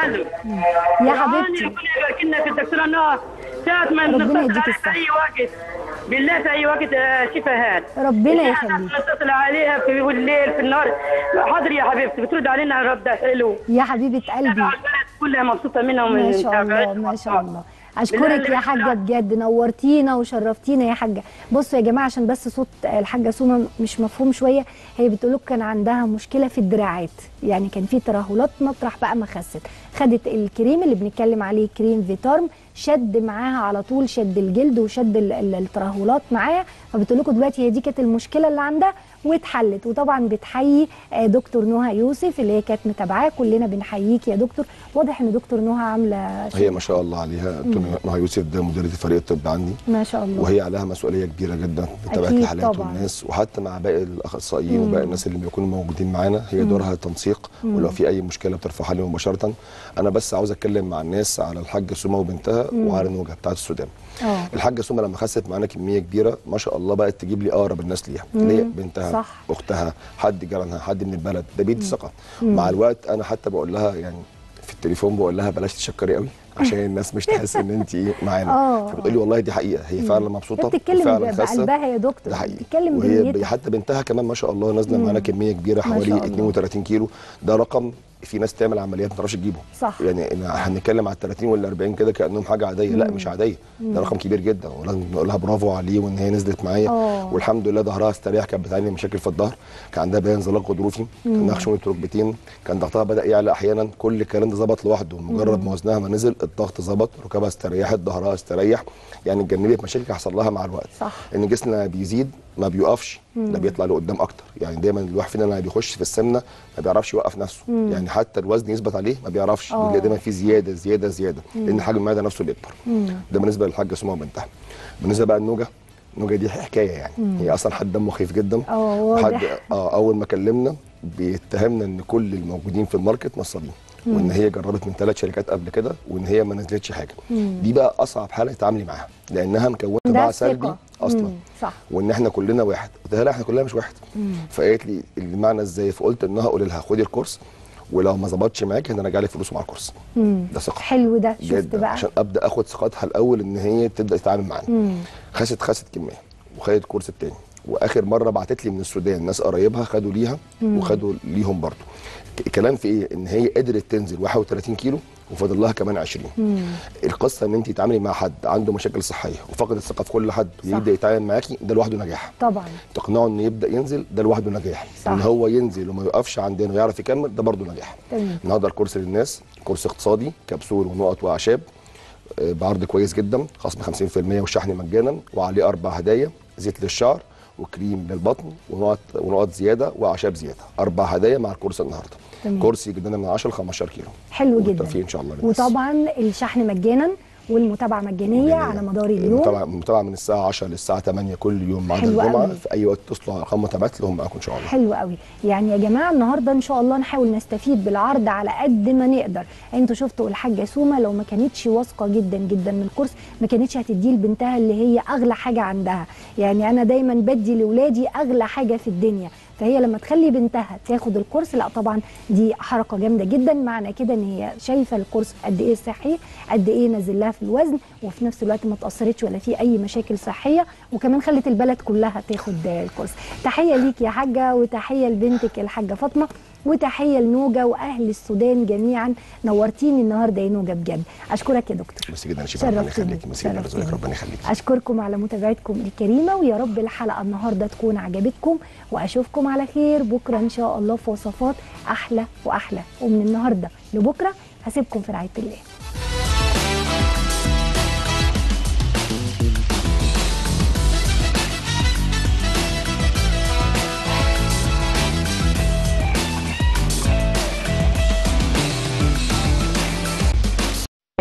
يا حبيبتي ربنا يبارك لنا في الدكتوره نوى ساعة ما ربنا نتصل يديك عليها في الصحة. اي وقت بالله في اي وقت آه، شفا هاد ربنا يخليك نتصل عليها في الليل في النهار حاضر يا حبيبتي بترد علينا رد حلو يا حبيبه قلبي البلد كلها مبسوطه منها ومن ما شاء الله متابعتها. ما شاء الله اشكرك يا حاجه بجد نورتينا وشرفتينا يا حاجه بصوا يا جماعه عشان بس صوت الحاجه سومه مش مفهوم شويه هي بتقول لك كان عندها مشكله في الدراعات يعني كان في ترهلات مطرح بقى ما خست خدت الكريم اللي بنتكلم عليه كريم فيتارم شد معاها على طول شد الجلد وشد ال- ال- الترهلات معاها فبتقول لكم دلوقتي هي دي كانت المشكله اللي عندها واتحلت وطبعا بتحيي آه، دكتور نهى يوسف اللي هي كانت متابعاه كلنا بنحييك يا دكتور واضح ان دكتور نهى عامله هي ما شاء الله عليها دكتور نهى يوسف ده مديرة فريق الطب عندي ما شاء الله وهي عليها مسؤوليه كبيره جدا متابعه أكيد الحالات طبعاً. والناس وحتى مع باقي الاخصائيين وباقي الناس اللي بيكونوا موجودين معانا هي دورها تنسيق ولو في اي مشكله بترفعها لي مباشره انا بس عاوز اتكلم مع الناس على الحاجه سومه وبنتها وعلى النوجه بتاعت السودان اه الحاجه سومه لما خست معانا كميه كبيره ما شاء الله بقت تجيب لي اقرب الناس ليها اللي هي بنتها صح. اختها حد جيرانها حد من البلد ده بيدي ثقه مع الوقت انا حتى بقول لها يعني في التليفون بقول لها بلاش تشكري قوي عشان الناس مش تحس ان انت ايه معانا آه. فبتقول لي والله دي حقيقه هي فعلا مبسوطه هي بتتكلم وفعلا ب- خاسة. بقلبها يا دكتور ده حقيقي بتتكلم وهي بنيتها حتى بنتها كمان ما شاء الله نازله معانا كميه كبيره ما شاء حوالي الله. 32 كيلو ده رقم في ناس تعمل عمليات ما تعرفش تجيبه صح. يعني إن هنتكلم على ال 30 ولا 40 كده كانهم حاجه عاديه لا مش عاديه ده رقم كبير جدا ولازم نقول لها برافو عليه وان هي نزلت معايا آه. والحمد لله ظهرها استريح كانت بتعاني من مشاكل في الظهر كان عندها بيان انزلاق غضروفي كان عندها خشونه ركبتين كان ضغطها بدا يعلى احيانا كل الكلام ده ظبط لوحده مجرد ما وزنها ما نزل الضغط ظبط ركبها استريحت ظهرها استريح يعني اتجنبت مشاكل حصل لها مع الوقت صح. ان جسمنا بيزيد ما بيقفش ده بيطلع لقدام اكتر يعني دايما الواحد فينا لما بيخش في السمنه ما بيعرفش يوقف نفسه يعني حتى الوزن يثبت عليه ما بيعرفش آه. بيلاقي دايما في زياده زياده زياده لان حجم المعده نفسه بيكبر ده بالنسبه للحاجه سمو بنتها بالنسبه بقى النوجه النوجه دي حكايه يعني هي اصلا حد دمه خفيف جدا آه، وحد واضح. اه اول ما كلمنا بيتهمنا ان كل الموجودين في الماركت نصابين وان هي جربت من ثلاث شركات قبل كده وان هي ما نزلتش حاجه دي بقى اصعب حاله تتعاملي معاها لانها مكونه ده طباع الثقة. سلبي اصلا مم، صح وان احنا كلنا واحد قلت لها لا احنا كلنا مش واحد فقالت لي المعنى ازاي فقلت انها اقول لها خدي الكورس ولو ما ظبطش معاك هنرجع لك فلوس مع الكورس ده ثقه حلو ده شفت جدا بقى عشان ابدا اخد ثقتها الاول ان هي تبدا تتعامل معانا خست خست كميه وخدت الكورس التاني واخر مره بعتت لي من السودان ناس قرايبها خدوا ليها وخدوا ليهم برضه الكلام في ايه ان هي قدرت تنزل 31 كيلو وفاضل لها كمان 20 القصه ان انت تتعاملي مع حد عنده مشاكل صحيه وفقد الثقه في كل حد ويبدا يتعامل معاكي ده لوحده نجاح طبعا تقنعه انه يبدا ينزل ده لوحده نجاح صح. ان هو ينزل وما يقفش عندنا ويعرف يكمل ده برضه نجاح تمام. النهارده الكورس للناس كورس اقتصادي كبسول ونقط واعشاب آه، بعرض كويس جدا خصم 50% والشحن مجانا وعليه اربع هدايا زيت للشعر وكريم للبطن ونقط ونقط زياده واعشاب زياده اربع هدايا مع الكورس النهارده تمام. كورس يجدنا من 10 ل 15 كيلو حلو جدا والتوفيق ان شاء الله للناس. وطبعا الشحن مجانا والمتابعه مجانيه على مدار اليوم المتابعه المتابعه من الساعه 10 للساعه 8 كل يوم مع حلو الجمعه أوي. في اي وقت تصلوا على رقم متابعات لهم معاكم ان شاء الله حلو قوي يعني يا جماعه النهارده ان شاء الله نحاول نستفيد بالعرض على قد ما نقدر انتوا شفتوا الحاجه سومه لو ما كانتش واثقه جدا جدا من الكورس ما كانتش هتديه لبنتها اللي هي اغلى حاجه عندها يعني انا دايما بدي لاولادي اغلى حاجه في الدنيا فهي لما تخلي بنتها تاخد الكورس لا طبعا دي حركه جامده جدا معنى كده ان هي شايفه الكورس قد ايه صحي قد ايه نزل لها في الوزن وفي نفس الوقت ما تاثرتش ولا في اي مشاكل صحيه وكمان خلت البلد كلها تاخد الكورس تحيه ليك يا حاجه وتحيه لبنتك الحاجه فاطمه وتحيه لنوجه واهل السودان جميعا نورتيني النهارده يا نوجه بجد اشكرك يا دكتور ميرسي جدا يا شيماء ربنا شرفتني. يخليكي ميرسي جدا شرفتني. رزقك ربنا يخليكي اشكركم على متابعتكم الكريمه ويا رب الحلقه النهارده تكون عجبتكم واشوفكم على خير بكره ان شاء الله في وصفات احلى واحلى ومن النهارده لبكره هسيبكم في رعايه الله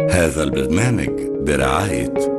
هذا البرنامج برعاية